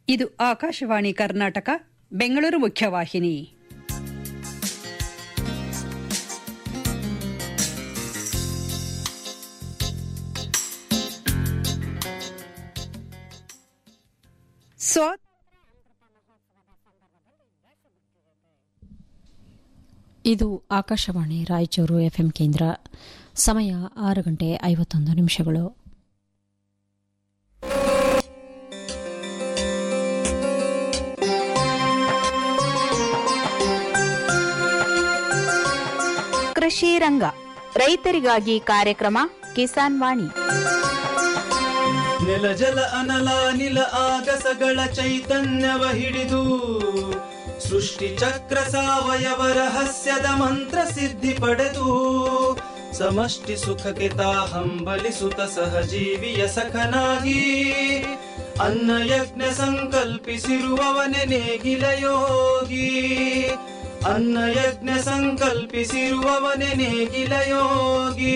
ಇದು ಆಕಾಶವಾಣಿ ಕರ್ನಾಟಕ ಬೆಂಗಳೂರು ಮುಖ್ಯವಾಹಿನಿ ಸ್ವಾ ಇದು ಆಕಾಶವಾಣಿ ರಾಯಚೂರು ಎಫ್ಎಂ ಕೇಂದ್ರ ಸಮಯ ಆರು ಗಂಟೆ ಐವತ್ತೊಂದು ನಿಮಿಷಗಳು ಕೃಷಿ ರಂಗ ರೈತರಿಗಾಗಿ ಕಾರ್ಯಕ್ರಮ ಕಿಸಾನ್ ವಾಣಿ ನೆಲ ಜಲ ಅನಲ ನಿಲ ಆಗಸಗಳ ಚೈತನ್ಯವ ಹಿಡಿದು ಸೃಷ್ಟಿ ಚಕ್ರ ಸಾವಯವ ರಹಸ್ಯದ ಮಂತ್ರ ಸಿದ್ಧಿ ಪಡೆದು ಸಮಷ್ಟಿ ಸುಖಕ್ಕೆ ತಾ ಹಂಬಲಿಸುತ್ತ ಸಹಜೀವಿಯ ಸಖನಾಗಿ ಅನ್ನ ಯಜ್ಞ ಸಂಕಲ್ಪಿಸಿರುವವನೆ ನೇಗಿಲ ಯೋಗಿ ಅನ್ನ ಯಜ್ಞ ಸಂಕಲ್ಪಿಸಿರುವವನೆ ನೇಗಿಲ ಯೋಗಿ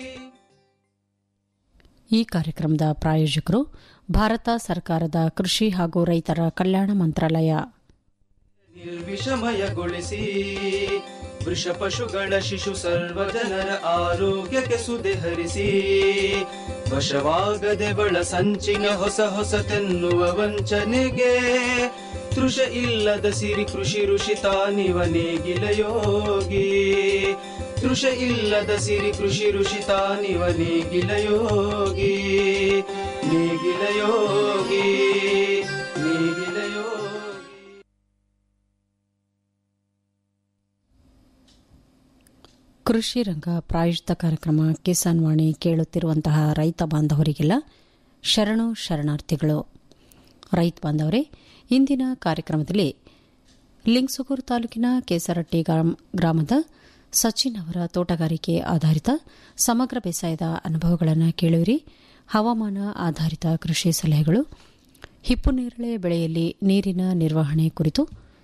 ಈ ಕಾರ್ಯಕ್ರಮದ ಪ್ರಾಯೋಜಕರು ಭಾರತ ಸರ್ಕಾರದ ಕೃಷಿ ಹಾಗೂ ರೈತರ ಕಲ್ಯಾಣ ಮಂತ್ರಾಲಯ ನಿರ್ವಿಷಮಯಗೊಳಿಸಿ ವೃಷ ಪಶುಗಳ ಶಿಶು ಸರ್ವ ಜನರ ಆರೋಗ್ಯಕ್ಕೆ ಸುದೆ ಹರಿಸಿ ವಶವಾಗದೆ ಬಳ ಸಂಚಿನ ಹೊಸ ಹೊಸತೆನ್ನುವ ವಂಚನೆಗೆ ತೃಷ ಇಲ್ಲದ ಸಿರಿ ಕೃಷಿ ಋಷಿ ತಾನಿವ ನೇಗಿಲ ಯೋಗಿ ತೃಷ ಇಲ್ಲದ ಸಿರಿ ಕೃಷಿ ಋಷಿ ತಾನಿವ ನೇಗಿಲ ಯೋಗಿ ನೇಗಿಲ ಯೋಗಿ ನೇಗಿಲ ಯೋಗಿ ಕೃಷಿ ರಂಗ ಪ್ರಾಯೋಜಿತ ಕಾರ್ಯಕ್ರಮ ಕಿಸಾನ್ ವಾಣಿ ಕೇಳುತ್ತಿರುವಂತಹ ರೈತ ಬಾಂಧವರಿಗೆಲ್ಲ ಶರಣು ಶರಣಾರ್ಥಿಗಳು ರೈತ ಬಾಂಧವರೇ ಇಂದಿನ ಕಾರ್ಯಕ್ರಮದಲ್ಲಿ ಲಿಂಗ್ಸುಗೂರು ತಾಲೂಕಿನ ಕೇಸರಟ್ಟಿ ಗ್ರಾಮ- ಗ್ರಾಮದ ಸಚಿನ್ ಅವರ ತೋಟಗಾರಿಕೆ ಆಧಾರಿತ ಸಮಗ್ರ ಬೇಸಾಯದ ಅನುಭವಗಳನ್ನು ಕೇಳುವಿರಿ ಹವಾಮಾನ ಆಧಾರಿತ ಕೃಷಿ ಸಲಹೆಗಳು ಹಿಪ್ಪು ನೇರಳೆ ಬೆಳೆಯಲ್ಲಿ ನೀರಿನ ನಿರ್ವಹಣೆ ಕುರಿತು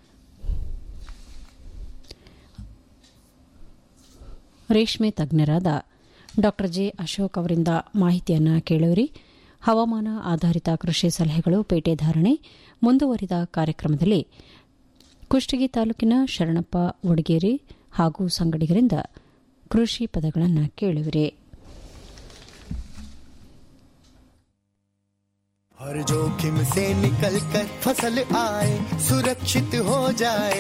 ರೇಷ್ಮೆ ತಜ್ಞರಾದ ಡಾ ಜೆ ಅಶೋಕ್ ಅವರಿಂದ ಮಾಹಿತಿಯನ್ನು ಕೇಳುವಿರಿ ಹವಾಮಾನ ಆಧಾರಿತ ಕೃಷಿ ಸಲಹೆಗಳು ಪೇಟೆ ಧಾರಣೆ ಮುಂದುವರಿದ ಕಾರ್ಯಕ್ರಮದಲ್ಲಿ ಕುಷ್ಟಗಿ ತಾಲೂಕಿನ ಶರಣಪ್ಪ ವಡಗೇರಿ ಹಾಗೂ ಸಂಗಡಿಗರಿಂದ ಕೃಷಿ ಪದಗಳನ್ನು ಕೇಳುವಿರಿ हर जोखिम से निकल कर फसल आए सुरक्षित हो जाए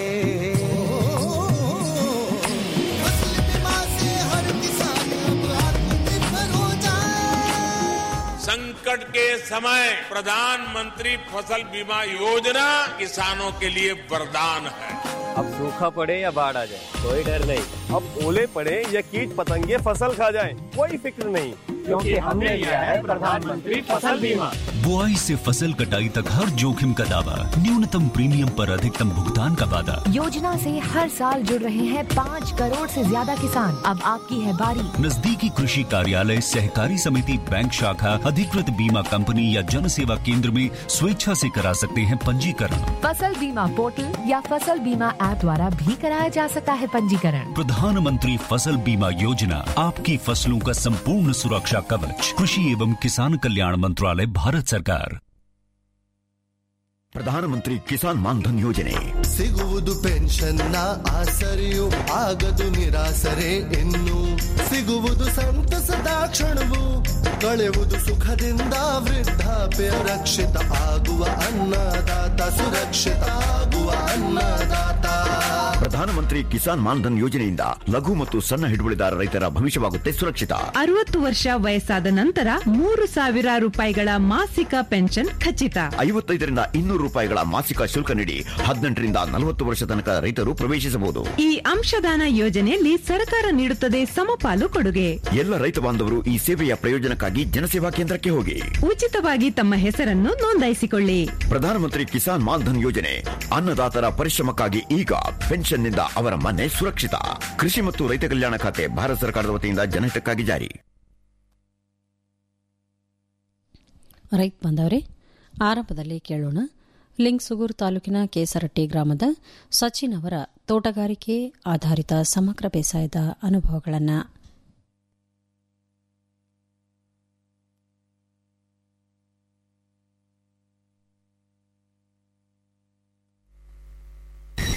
फसल बीमा से हर किसान अब आत्मनिर्भर हो जाए संकट के समय प्रधानमंत्री फसल बीमा योजना किसानों के लिए वरदान है अब सूखा पड़े या बाढ़ आ जाए कोई डर नहीं अब ओले पड़े या कीट पतंगे फसल खा जाए कोई फिक्र नहीं क्योंकि हमने लिया है प्रधानमंत्री फसल बीमा बुआई से फसल कटाई तक हर जोखिम का दावा न्यूनतम प्रीमियम पर अधिकतम भुगतान का वादा योजना से हर साल जुड़ रहे हैं पाँच करोड़ से ज्यादा किसान अब आपकी है बारी नजदीकी कृषि कार्यालय सहकारी समिति बैंक शाखा अधिकृत बीमा कंपनी या जन सेवा केंद्र में स्वेच्छा से करा सकते हैं पंजीकरण फसल बीमा पोर्टल या फसल बीमा ऐप द्वारा भी कराया जा सकता है पंजीकरण प्रधानमंत्री फसल बीमा योजना आपकी फसलों का संपूर्ण सुरक्षा कवच कृषि एवं किसान कल्याण मंत्रालय भारत सरकार ಪ್ರಧಾನಮಂತ್ರಿ ಕಿಸಾನ್ ಮಾನ್ಧನ್ ಯೋಜನೆ ಸಿಗುವುದು ಪೆನ್ಷನ್ನ ಆಸರೆಯು ಆಗದು ನಿರಾಸರೆ ಇನ್ನು ಸಿಗುವುದು ಸಂತಸದ ಕ್ಷಣವು ಕಳೆಯುವುದು ಸುಖದಿಂದ ವೃದ್ಧಾಪ್ಯ ರಕ್ಷಿತ ಆಗುವ ಅನ್ನದಾತ ಸುರಕ್ಷಿತ ಆಗುವ ಅನ್ನದಾತ ಪ್ರಧಾನಮಂತ್ರಿ ಕಿಸಾನ್ ಮಾನ್ಧನ್ ಯೋಜನೆಯಿಂದ ಲಘು ಮತ್ತು ಸಣ್ಣ ಹಿಡುವಳಿದಾರ ರೈತರ ಭವಿಷ್ಯವಾಗುತ್ತೆ ಸುರಕ್ಷಿತ ಅರವತ್ತು ವರ್ಷ ವಯಸ್ಸಾದ ನಂತರ ಮೂರು ಸಾವಿರ ರೂಪಾಯಿಗಳ ಮಾಸಿಕ ಪೆನ್ಷನ್ ಖಚಿತ ಐವತ್ತೈದರಿಂದ ಇನ್ನೂರು ರೂಪಾಯಿಗಳ ಮಾಸಿಕ ಶುಲ್ಕ ನೀಡಿ ಹದಿನೆಂಟರಿಂದ ನಲವತ್ತು ವರ್ಷ ತನಕ ರೈತರು ಪ್ರವೇಶಿಸಬಹುದು ಈ ಅಂಶದಾನ ಯೋಜನೆಯಲ್ಲಿ ಸರ್ಕಾರ ನೀಡುತ್ತದೆ ಸಮಪಾಲು ಕೊಡುಗೆ ಎಲ್ಲ ರೈತ ಬಾಂಧವರು ಈ ಸೇವೆಯ ಪ್ರಯೋಜನಕ್ಕಾಗಿ ಜನಸೇವಾ ಕೇಂದ್ರಕ್ಕೆ ಹೋಗಿ ಉಚಿತವಾಗಿ ತಮ್ಮ ಹೆಸರನ್ನು ನೋಂದಾಯಿಸಿಕೊಳ್ಳಿ ಪ್ರಧಾನಮಂತ್ರಿ ಕಿಸಾನ್ ಮಾನ್ಧನ್ ಯೋಜನೆ ಅನ್ನದಾತರ ಪರಿಶ್ರಮಕ್ಕಾಗಿ ಈಗ ಪೆನ್ಷನ್ನಿಂದ ಅವರ ಮನೆ ಸುರಕ್ಷಿತ ಕೃಷಿ ಮತ್ತು ರೈತ ಕಲ್ಯಾಣ ಖಾತೆ ಭಾರತ ಸರ್ಕಾರದ ವತಿಯಿಂದ ಜನಹಿತಕ್ಕಾಗಿ ಜಾರಿ ರೈತ ಬಂದವರೇ ಆರಂಭದಲ್ಲಿ ಕೇಳೋಣ ಲಿಂಗ್ಸುಗೂರು ತಾಲೂಕಿನ ಕೇಸರಟ್ಟಿ ಗ್ರಾಮದ ಸಚಿನ್ ಅವರ ತೋಟಗಾರಿಕೆ ಆಧಾರಿತ ಸಮಗ್ರ ಬೇಸಾಯದ ಅನುಭವಗಳನ್ನು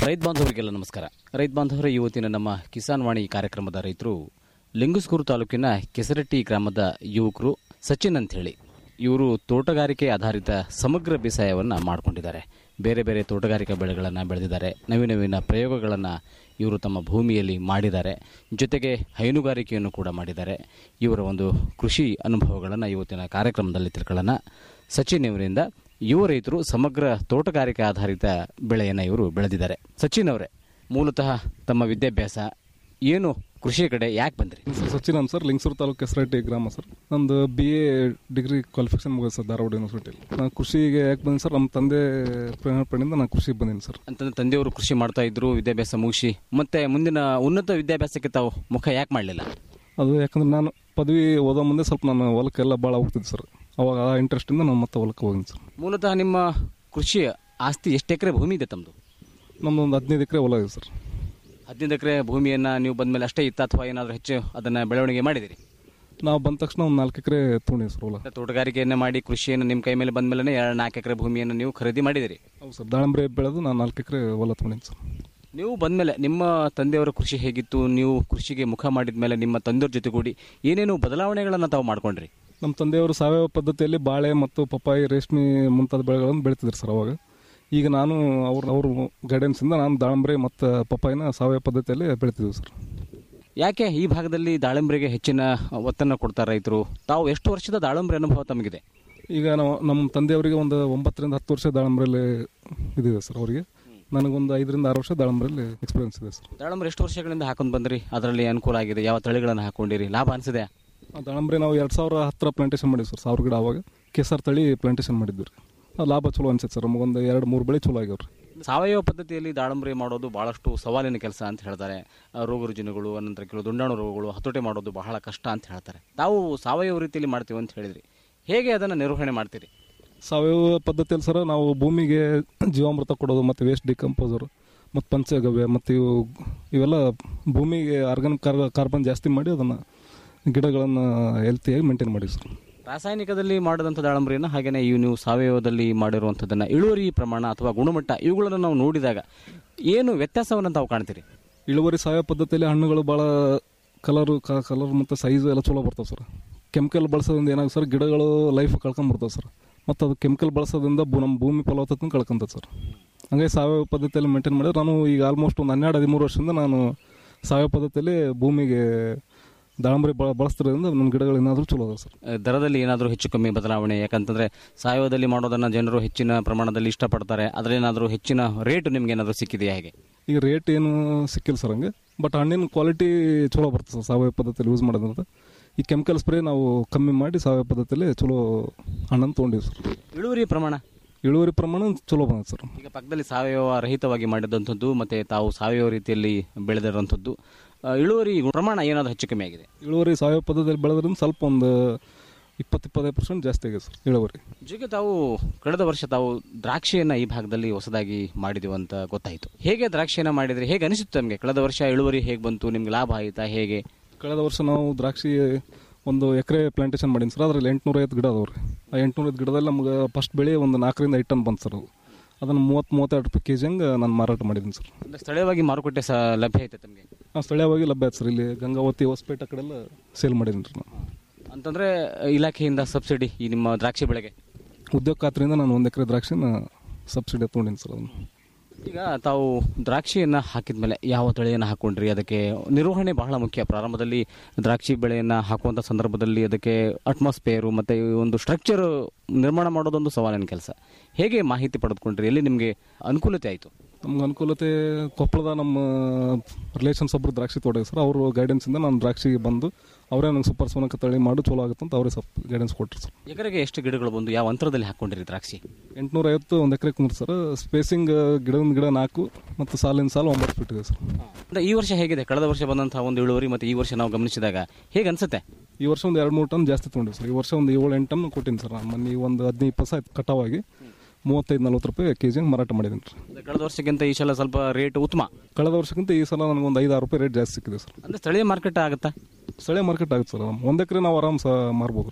ರೈತ ಬಾಂಧವರಿಗೆಲ್ಲ ನಮಸ್ಕಾರ ರೈತ ಬಾಂಧವರ ಇವತ್ತಿನ ನಮ್ಮ ಕಿಸಾನ್ ವಾಣಿ ಕಾರ್ಯಕ್ರಮದ ರೈತರು ಲಿಂಗಸ್ಕೂರು ತಾಲೂಕಿನ ಕೆಸರಟ್ಟಿ ಗ್ರಾಮದ ಯುವಕರು ಸಚಿನ್ ಅಂತ ಹೇಳಿ ಇವರು ತೋಟಗಾರಿಕೆ ಆಧಾರಿತ ಸಮಗ್ರ ಬೇಸಾಯವನ್ನು ಮಾಡಿಕೊಂಡಿದ್ದಾರೆ ಬೇರೆ ಬೇರೆ ತೋಟಗಾರಿಕಾ ಬೆಳೆಗಳನ್ನು ಬೆಳೆದಿದ್ದಾರೆ ನವೀನ ನವೀನ ಪ್ರಯೋಗಗಳನ್ನು ಇವರು ತಮ್ಮ ಭೂಮಿಯಲ್ಲಿ ಮಾಡಿದ್ದಾರೆ ಜೊತೆಗೆ ಹೈನುಗಾರಿಕೆಯನ್ನು ಕೂಡ ಮಾಡಿದ್ದಾರೆ ಇವರ ಒಂದು ಕೃಷಿ ಅನುಭವಗಳನ್ನು ಇವತ್ತಿನ ಕಾರ್ಯಕ್ರಮದಲ್ಲಿ ತಿಳ್ಕೊಳ್ಳೋಣ ಸಚಿನ್ ಇವರಿಂದ ಯುವ ರೈತರು ಸಮಗ್ರ ತೋಟಗಾರಿಕೆ ಆಧಾರಿತ ಬೆಳೆಯನ್ನು ಇವರು ಬೆಳೆದಿದ್ದಾರೆ ಸಚಿನ್ ಅವರೇ ಮೂಲತಃ ತಮ್ಮ ವಿದ್ಯಾಭ್ಯಾಸ ಏನು ಕೃಷಿ ಕಡೆ ಯಾಕೆ ಬಂದ್ರಿ ಸರ್ ಸಚಿನ್ ಅಂತ ಸರ್ ಲಿಂಗಸೂರು ತಾಲೂಕು ಕೆಸರಟ್ಟಿ ಗ್ರಾಮ ಸರ್ ನಂದು ಬಿ ಎ ಡಿಗ್ರಿ ಕ್ವಾಲಿಫಿಕೇಶನ್ ಮುಗಿದ ಸರ್ ಧಾರವಾಡ ಯೂನಿವರ್ಸಿಟಿಯಲ್ಲಿ ನಾನು ಕೃಷಿಗೆ ಯಾಕೆ ಬಂದಿನಿ ಸರ್ ನಮ್ಮ ತಂದೆ ಪ್ರೇರಣೆಯಿಂದ ನಾನು ಕೃಷಿಗೆ ಬಂದೀನಿ ಸರ್ ಅಂತಂದ್ರೆ ತಂದೆಯವರು ಕೃಷಿ ಮಾಡ್ತಾ ಇದ್ರು ವಿದ್ಯಾಭ್ಯಾಸ ಮುಗಿಸಿ ಮತ್ತೆ ಮುಂದಿನ ಉನ್ನತ ವಿದ್ಯಾಭ್ಯಾಸಕ್ಕೆ ತಾವು ಮುಖ ಯಾಕೆ ಮಾಡಲಿಲ್ಲ ಅದು ಯಾಕಂದ್ರೆ ನಾನು ಪದವಿ ಓದೋ ಮುಂದೆ ಸ್ವಲ್ಪ ನಾನು ಹೊಲಕ್ಕೆಲ್ಲ ಭಾಳ ಹೋಗ್ತಿದ್ದೆ ಸರ್ ಅವಾಗ ಆ ಇಂಟ್ರೆಸ್ಟಿಂದ ನಾನು ಮತ್ತೆ ಹೊಲಕ್ಕೆ ಹೋಗಿನಿ ಸರ್ ಮೂಲತಃ ನಿಮ್ಮ ಕೃಷಿ ಆಸ್ತಿ ಎಷ್ಟು ಎಕರೆ ಭೂಮಿ ಇದೆ ತಮ್ಮದು ನಮ್ಮದು ಒಂದು ಹದಿನೈದು ಎಕರೆ ಹೊಲ ಇದೆ ಸರ್ ಹದಿನೈದು ಎಕರೆ ಭೂಮಿಯನ್ನು ನೀವು ಬಂದಮೇಲೆ ಅಷ್ಟೇ ಇತ್ತ ಅಥವಾ ಏನಾದರೂ ಹೆಚ್ಚು ಅದನ್ನು ಬೆಳವಣಿಗೆ ಮಾಡಿದಿರಿ ನಾವು ಬಂದ ತಕ್ಷಣ ಒಂದು ನಾಲ್ಕು ಎಕರೆ ತೊಗೊಂಡಿವಿ ಸರ್ ಹೊಲ ತೋಟಗಾರಿಕೆಯನ್ನು ಮಾಡಿ ಕೃಷಿಯನ್ನು ನಿಮ್ಮ ಕೈ ಮೇಲೆ ಬಂದ ಮೇಲೆ ಎರಡು ನಾಲ್ಕು ಎಕರೆ ಭೂಮಿಯನ್ನು ನೀವು ಖರೀದಿ ಮಾಡಿದಿರಿ ಹೌದು ಸರ್ ದಾಳಂಬ್ರಿ ಬೆಳೆದು ನಾನು ನಾಲ್ಕು ಎಕರೆ ಹೊಲ ತೊಗೊಂಡಿನಿ ಸರ್ ನೀವು ಬಂದಮೇಲೆ ನಿಮ್ಮ ತಂದೆಯವರ ಕೃಷಿ ಹೇಗಿತ್ತು ನೀವು ಕೃಷಿಗೆ ಮುಖ ಮಾಡಿದ ಮೇಲೆ ನಿಮ್ಮ ತಂದೆಯವ್ರ ಜೊತೆಗೂಡಿ ಏನೇನು ಬದಲಾವಣೆಗಳನ್ನು ತಾವು ಮಾಡ್ಕೊಂಡ್ರಿ ನಮ್ಮ ತಂದೆಯವರು ಸಾವಯವ ಪದ್ಧತಿಯಲ್ಲಿ ಬಾಳೆ ಮತ್ತು ಪಪ್ಪಾಯಿ ರೇಷ್ಮೆ ಮುಂತಾದ ಬೆಳೆಗಳನ್ನು ಬೆಳೀತಿದ್ರು ಸರ್ ಅವಾಗ ಈಗ ನಾನು ಅವ್ರ ಅವ್ರ ಗೈಡೆನ್ಸಿಂದ ನಾನು ದಾಳಂಬ್ರಿ ಮತ್ತು ಪಪ್ಪಾಯಿನ ಸಾವಯವ ಪದ್ಧತಿಯಲ್ಲಿ ಬೆಳಿತಿದ್ವಿ ಸರ್ ಯಾಕೆ ಈ ಭಾಗದಲ್ಲಿ ದಾಳಿಂಬರಿಗೆ ಹೆಚ್ಚಿನ ಒತ್ತನ್ನು ಕೊಡ್ತಾರೆ ರೈತರು ತಾವು ಎಷ್ಟು ವರ್ಷದ ದಾಳಿಂಬರಿ ಅನುಭವ ತಮಗಿದೆ ಈಗ ನಾವು ನಮ್ಮ ತಂದೆಯವರಿಗೆ ಒಂದು ಒಂಬತ್ತರಿಂದ ಹತ್ತು ವರ್ಷ ದಾಳಂಬ್ರಿಯಲ್ಲಿ ಇದಿದೆ ಸರ್ ಅವರಿಗೆ ನನಗೊಂದು ಐದರಿಂದ ಆರು ವರ್ಷ ದಾಳಂಬ್ರಿಯಲ್ಲಿ ಎಕ್ಸ್ಪೀರಿಯನ್ಸ್ ಇದೆ ಸರ್ ದಾಳಿಂಬರಿ ಎಷ್ಟು ವರ್ಷಗಳಿಂದ ಹಾಕೊಂಡು ಬಂದ್ರಿ ಅದರಲ್ಲಿ ಅನುಕೂಲ ಆಗಿದೆ ಯಾವ ತಳಿಗಳನ್ನು ಹಾಕೊಂಡಿರಿ ಲಾಭ ಅನಿಸಿದೆ ಆ ದಾಳಂಬ್ರಿ ನಾವು ಎರಡು ಸಾವಿರ ಹತ್ತರ ಪ್ಲಾಂಟೇಶನ್ ಮಾಡಿದ್ವಿ ಸರ್ ಸಾವಿರ ಗಿಡ ಅವಾಗ ಕೇಸರ್ ತಳಿ ಪ್ಲಾಂಟೇಶನ್ ಮಾಡಿದ್ವಿ ರೀ ಆ ಲಾಭ ಚಲೋ ಅನ್ಸುತ್ತೆ ಸರ್ ನಮಗೊಂದು ಎರಡು ಮೂರು ಬೆಳೆ ಚಲೋ ಆಗ್ಯಾವ ರೀ ಸಾವಯವ ಪದ್ಧತಿಯಲ್ಲಿ ದಾಳಿಂಬರಿ ಮಾಡೋದು ಬಹಳಷ್ಟು ಸವಾಲಿನ ಕೆಲಸ ಅಂತ ಹೇಳ್ತಾರೆ ಆ, ರೋಗ ರುಜಿನಗಳು ಅನಂತರ ಕೆಲವು ದುಂಡಾಣು ರೋಗಗಳು ಹತೋಟಿ ಮಾಡೋದು ಬಹಳ ಕಷ್ಟ ಅಂತ ಹೇಳ್ತಾರೆ ತಾವು ಸಾವಯವ ರೀತಿಯಲ್ಲಿ ಮಾಡ್ತೀವಿ ಅಂತ ಹೇಳಿದ್ರಿ ಹೇಗೆ ಅದನ್ನು ನಿರ್ವಹಣೆ ಮಾಡ್ತೀರಿ ಸಾವಯವ ಪದ್ಧತಿಯಲ್ಲಿ ಸರ್ ನಾವು ಭೂಮಿಗೆ ಜೀವಾಮೃತ ಕೊಡೋದು ಮತ್ತು ವೇಸ್ಟ್ ಡಿಕಂಪೋಸರ್ ಮತ್ತು ಪಂಚಗವ್ಯ ಮತ್ತು ಇವು ಇವೆಲ್ಲ ಭೂಮಿಗೆ ಆರ್ಗಾನಿಕ್ ಕಾರ್ ಕಾರ್ಬನ್ ಜಾಸ್ತಿ ಮಾಡಿ ಅದನ್ನು ಗಿಡಗಳನ್ನು ಹೆಲ್ತಿಯಾಗಿ ಮೇಂಟೈನ್ ಮಾಡಿ ಸರ್ ರಾಸಾಯನಿಕದಲ್ಲಿ ಮಾಡಿದಂಥ ದಾಳಂಬರಿಯನ್ನು ಹಾಗೆಯೇ ಇವು ನೀವು ಸಾವಯವದಲ್ಲಿ ಮಾಡಿರುವಂಥದ್ದನ್ನು ಇಳುವರಿ ಪ್ರಮಾಣ ಅಥವಾ ಗುಣಮಟ್ಟ ಇವುಗಳನ್ನು ನಾವು ನೋಡಿದಾಗ ಏನು ವ್ಯತ್ಯಾಸವನ್ನು ತಾವು ಕಾಣ್ತೀರಿ ಇಳುವರಿ ಸಾವಯವ ಪದ್ಧತಿಯಲ್ಲಿ ಹಣ್ಣುಗಳು ಭಾಳ ಕಲರು ಕಲರ್ ಮತ್ತು ಸೈಜ್ ಎಲ್ಲ ಚಲೋ ಬರ್ತಾವೆ ಸರ್ ಕೆಮಿಕಲ್ ಬಳಸೋದ್ರಿಂದ ಏನಾಗುತ್ತೆ ಸರ್ ಗಿಡಗಳು ಲೈಫ್ ಕಳ್ಕೊಂಬರ್ತವೆ ಸರ್ ಮತ್ತು ಅದು ಕೆಮಿಕಲ್ ಬಳಸೋದ್ರಿಂದ ಭೂ- ನಮ್ಮ ಭೂಮಿ ಫಲವತ್ತತೆ ಕಳ್ಕೊಂತದೆ ಸರ್ ಹಾಗಾಗಿ ಸಾವಯವ ಪದ್ಧತಿಯಲ್ಲಿ ಮೇಂಟೈನ್ ಮಾಡಿದ್ರೆ ನಾನು ಈಗ ಆಲ್ಮೋಸ್ಟ್ ಒಂದು ಹನ್ನೆರಡು ಹದಿಮೂರು ವರ್ಷದಿಂದ ನಾನು ಸಾವಯವ ಪದ್ಧತಿಯಲ್ಲಿ ಭೂಮಿಗೆ ದಾಳಂಬರಿ ಬಳ ಬಳಸ್ತಿರೋದ್ರಿಂದ ನಮ್ಮ ಗಿಡಗಳು ಏನಾದರೂ ಚಲೋ ಅದಾವೆ ಸರ್ ಆ, ದರದಲ್ಲಿ ಏನಾದರೂ ಹೆಚ್ಚು ಕಮ್ಮಿ ಬದಲಾವಣೆ ಯಾಕಂತಂದ್ರೆ ಸಾವಯವದಲ್ಲಿ ಮಾಡೋದನ್ನು ಜನರು ಹೆಚ್ಚಿನ ಪ್ರಮಾಣದಲ್ಲಿ ಇಷ್ಟಪಡ್ತಾರೆ ಅದರೇನಾದರೂ ಹೆಚ್ಚಿನ ರೇಟ್ ನಿಮ್ಗೆ ಏನಾದರೂ ಸಿಕ್ಕಿದೆಯಾ ಹೇಗೆ ಈಗ ರೇಟ್ ಏನು ಸಿಕ್ಕಿಲ್ಲ ಸರ್ ಹಂಗೆ ಬಟ್ ಹಣ್ಣಿನ ಕ್ವಾಲಿಟಿ ಚಲೋ ಬರ್ತದೆ ಸರ್ ಸಾವಯವ ಪದ್ಧತಿಯಲ್ಲಿ ಯೂಸ್ ಮಾಡೋದ್ರಿಂದ ಈ ಕೆಮಿಕಲ್ ಸ್ಪ್ರೇ ನಾವು ಕಮ್ಮಿ ಮಾಡಿ ಸಾವಯವ ಪದ್ಧತಿಯಲ್ಲಿ ಚಲೋ ಹಣ್ಣನ್ನು ತೊಗೊಂಡಿವಿ ಸರ್ ಇಳುವರಿ ಪ್ರಮಾಣ ಇಳುವರಿ ಪ್ರಮಾಣ ಚಲೋ ಬಂದಿದೆ ಸರ್ ಈಗ ಪಕ್ಕದಲ್ಲಿ ಸಾವಯವ ರಹಿತವಾಗಿ ಮಾಡಿದಂಥದ್ದು ಮತ್ತು ತಾವು ಸಾವಯವ ರೀತಿಯಲ್ಲಿ ಬೆಳೆದಿರುವಂಥದ್ದು ಆ, ಇಳುವರಿ ಪ್ರಮಾಣ ಏನಾದರೂ ಹೆಚ್ಚು ಕಮ್ಮಿ ಆಗಿದೆ ಇಳುವರಿ ಸಾವಯವ ಪದ್ಧತಿಯಲ್ಲಿ ಬೆಳೆದ್ರಿಂದ ಸ್ವಲ್ಪ ಒಂದು ಇಪ್ಪತ್ತು ಇಪ್ಪತ್ತೈದು ಪರ್ಸೆಂಟ್ ಜಾಸ್ತಿ ಆಗಿದೆ ಸರ್ ಇಳುವರಿ ಜೊತೆಗೆ ತಾವು ಕಳೆದ ವರ್ಷ ತಾವು ದ್ರಾಕ್ಷಿಯನ್ನು ಈ ಭಾಗದಲ್ಲಿ ಹೊಸದಾಗಿ ಮಾಡಿದೀವಿ ಅಂತ ಗೊತ್ತಾಯಿತು ಹೇಗೆ ದ್ರಾಕ್ಷಿಯನ್ನು ಮಾಡಿದ್ರಿ ಹೇಗೆ ಅನಿಸುತ್ತೆ ನಮಗೆ ಕಳೆದ ವರ್ಷ ಇಳುವರಿ ಹೇಗೆ ಬಂತು ನಿಮ್ಗೆ ಲಾಭ ಆಯಿತಾ ಹೇಗೆ ಕಳೆದ ವರ್ಷ ನಾವು ದ್ರಾಕ್ಷಿ ಒಂದು ಎಕರೆ ಪ್ಲಾಂಟೇಶನ್ ಮಾಡೀನಿ ಸರ್ ಅದರಲ್ಲಿ ಎಂಟುನೂರೈವತ್ತು ಗಿಡ ಅದಾವೆ ರೀ ಆ ಎಂಟುನೂರೈವತ್ತು ಗಿಡದಲ್ಲಿ ನಮ್ಗೆ ಫಸ್ಟ್ ಬೆಳೆ ಒಂದು ನಾಲ್ಕರಿಂದ ಐದು ಟನ್ ಬಂತು ಸರ್ ಅದು ಅದನ್ನು ಮೂವತ್ತು ಮೂವತ್ತೆರಡು ರೂಪಾಯಿ ಕೆ ಜಿ ಹಂಗೆ ನಾನು ಮಾರಾಟ ಮಾಡಿದ್ದೀನಿ ಸರ್ ಅಂದ್ರೆ ಸ್ಥಳೀಯವಾಗಿ ಮಾರುಕಟ್ಟೆ ಸಹ ಲಭ್ಯ ಐತೆ ತಮಗೆ ಆ ಸ್ಥಳೀಯವಾಗಿ ಲಭ್ಯ ಆಯ್ತು ಸರ್ ಇಲ್ಲಿ ಗಂಗಾವತಿ ಹೊಸಪೇಟೆ ಆ ಕಡೆ ಎಲ್ಲ ಸೇಲ್ ಮಾಡಿದ್ದೀನಿ ರೀ ನಾನು ಅಂತಂದ್ರೆ ಇಲಾಖೆಯಿಂದ ಸಬ್ಸಿಡಿ ಈ ನಿಮ್ಮ ದ್ರಾಕ್ಷಿ ಬೆಳೆಗೆ ಉದ್ಯೋಗ ಖಾತ್ರಿಯಿಂದ ನಾನು ಒಂದು ಎಕರೆ ದ್ರಾಕ್ಷಿನ ಸಬ್ಸಿಡಿ ತೊಗೊಂಡಿನಿ ಸರ್ ಅದನ್ನು ಈಗ ತಾವು ದ್ರಾಕ್ಷಿಯನ್ನು ಹಾಕಿದ ಮೇಲೆ ಯಾವ ತಳಿಯನ್ನು ಹಾಕೊಂಡ್ರಿ ಅದಕ್ಕೆ ನಿರ್ವಹಣೆ ಬಹಳ ಮುಖ್ಯ ಪ್ರಾರಂಭದಲ್ಲಿ ದ್ರಾಕ್ಷಿ ಬೆಳೆಯನ್ನು ಹಾಕುವಂಥ ಸಂದರ್ಭದಲ್ಲಿ ಅದಕ್ಕೆ ಅಟ್ಮಾಸ್ಫಿಯರು ಮತ್ತು ಈ ಒಂದು ಸ್ಟ್ರಕ್ಚರ್ ನಿರ್ಮಾಣ ಮಾಡೋದೊಂದು ಸವಾಲಿನ ಕೆಲಸ ಹೇಗೆ ಮಾಹಿತಿ ಪಡೆದುಕೊಂಡ್ರಿ ಎಲ್ಲಿ ನಿಮಗೆ ಅನುಕೂಲತೆ ಆಯಿತು ನಮ್ಗೆ ಅನುಕೂಲತೆ ಕೊಪ್ಪಳದ ನಮ್ಮ ರಿಲೇಷನ್ಸ್ ಒಬ್ಬರು ದ್ರಾಕ್ಷಿ ತೋಟ ಸರ್ ಅವರು ಗೈಡೆನ್ಸಿಂದ ನಾನು ದ್ರಾಕ್ಷಿಗೆ ಬಂದು ಅವರೇ ನಂಗೆ ಸೂಪರ್ ಸೋನಕ ತಳಿ ಮಾಡು ಚಲೋ ಆಗುತ್ತೆ ಅಂತ ಅವರೇ ಸ್ವಲ್ಪ ಗೈಡೆನ್ಸ್ ಕೊಟ್ಟರು ಸರ್ ಎಕರೆಗೆ ಎಷ್ಟು ಗಿಡಗಳು ಬಂದು ಯಾವ ಅಂತರದಲ್ಲಿ ಹಾಕೊಂಡಿರಿ ದ್ರಾಕ್ಷಿ ಎಂಟುನೂರ ಐವತ್ತು ಒಂದು ಎಕರೆ ಕುಂದ್ರಿ ಸರ್ ಸ್ಪೇಸಿಂಗ್ ಗಿಡದಿಂದ ಗಿಡ ನಾಲ್ಕು ಮತ್ತು ಸಾಲಿನ ಸಾಲು ಒಂಬತ್ತು ಫೀಟ್ ಇದೆ ಸರ್ ಅಂದ್ರೆ ಈ ವರ್ಷ ಹೇಗಿದೆ ಕಳೆದ ವರ್ಷ ಬಂದಂತಹ ಒಂದು ಇಳುವರಿ ಮತ್ತು ಈ ವರ್ಷ ನಾವು ಗಮನಿಸಿದಾಗ ಹೇಗೆ ಅನ್ಸುತ್ತೆ ಈ ವರ್ಷ ಒಂದು ಎರಡು ಮೂರು ಟನ್ ಜಾಸ್ತಿ ತೊಗೊಂಡಿವಿ ಸರ್ ಈ ವರ್ಷ ಒಂದು ಏಳು ಎಂಟು ಟನ್ ಕೊಟ್ಟಿನಿ ಸರ್ ನಾನು ಮೊನ್ನೆ ಒಂದು ಹದಿನೈದು ಇಪ್ಪತ್ತು ಆಯ್ತು ಕಟಾವಾಗಿ ಮೂವತ್ತೈದು ನಲ್ವತ್ತು ರೂಪಾಯಿ ಕೆ ಜಿಗೆ ಮಾರಾಟ ಮಾಡಿದ್ದೀನಿ ರೀ ಅಂದ್ರೆ ಕಳೆದ ವರ್ಷಕ್ಕಿಂತ ಈ ಸಲ ಸ್ವಲ್ಪ ರೇಟ್ ಉತ್ತಮ ಕಳೆದ ವರ್ಷಕ್ಕಿಂತ ಈ ಸಲ ನನಗೆ ಒಂದು ಐದು ಆರು ರೂಪಾಯಿ ರೇಟ್ ಜಾಸ್ತಿ ಸಿಕ್ಕಿದೆ ಸರ್ ಅಂದ್ರೆ ಸ್ಥಳೀಯ ಮಾರ್ಕೆಟ್ ಆಗುತ್ತಾ ಸ್ಥಳೀಯ ಮಾರ್ಕೆಟ್ ಆಗುತ್ತೆ ಸರ್ ಒಂದು ಎಕರೆ ನಾವು ಆರಾಮ್ ಸಹ ಮಾರ್ಬೋದು ರೀ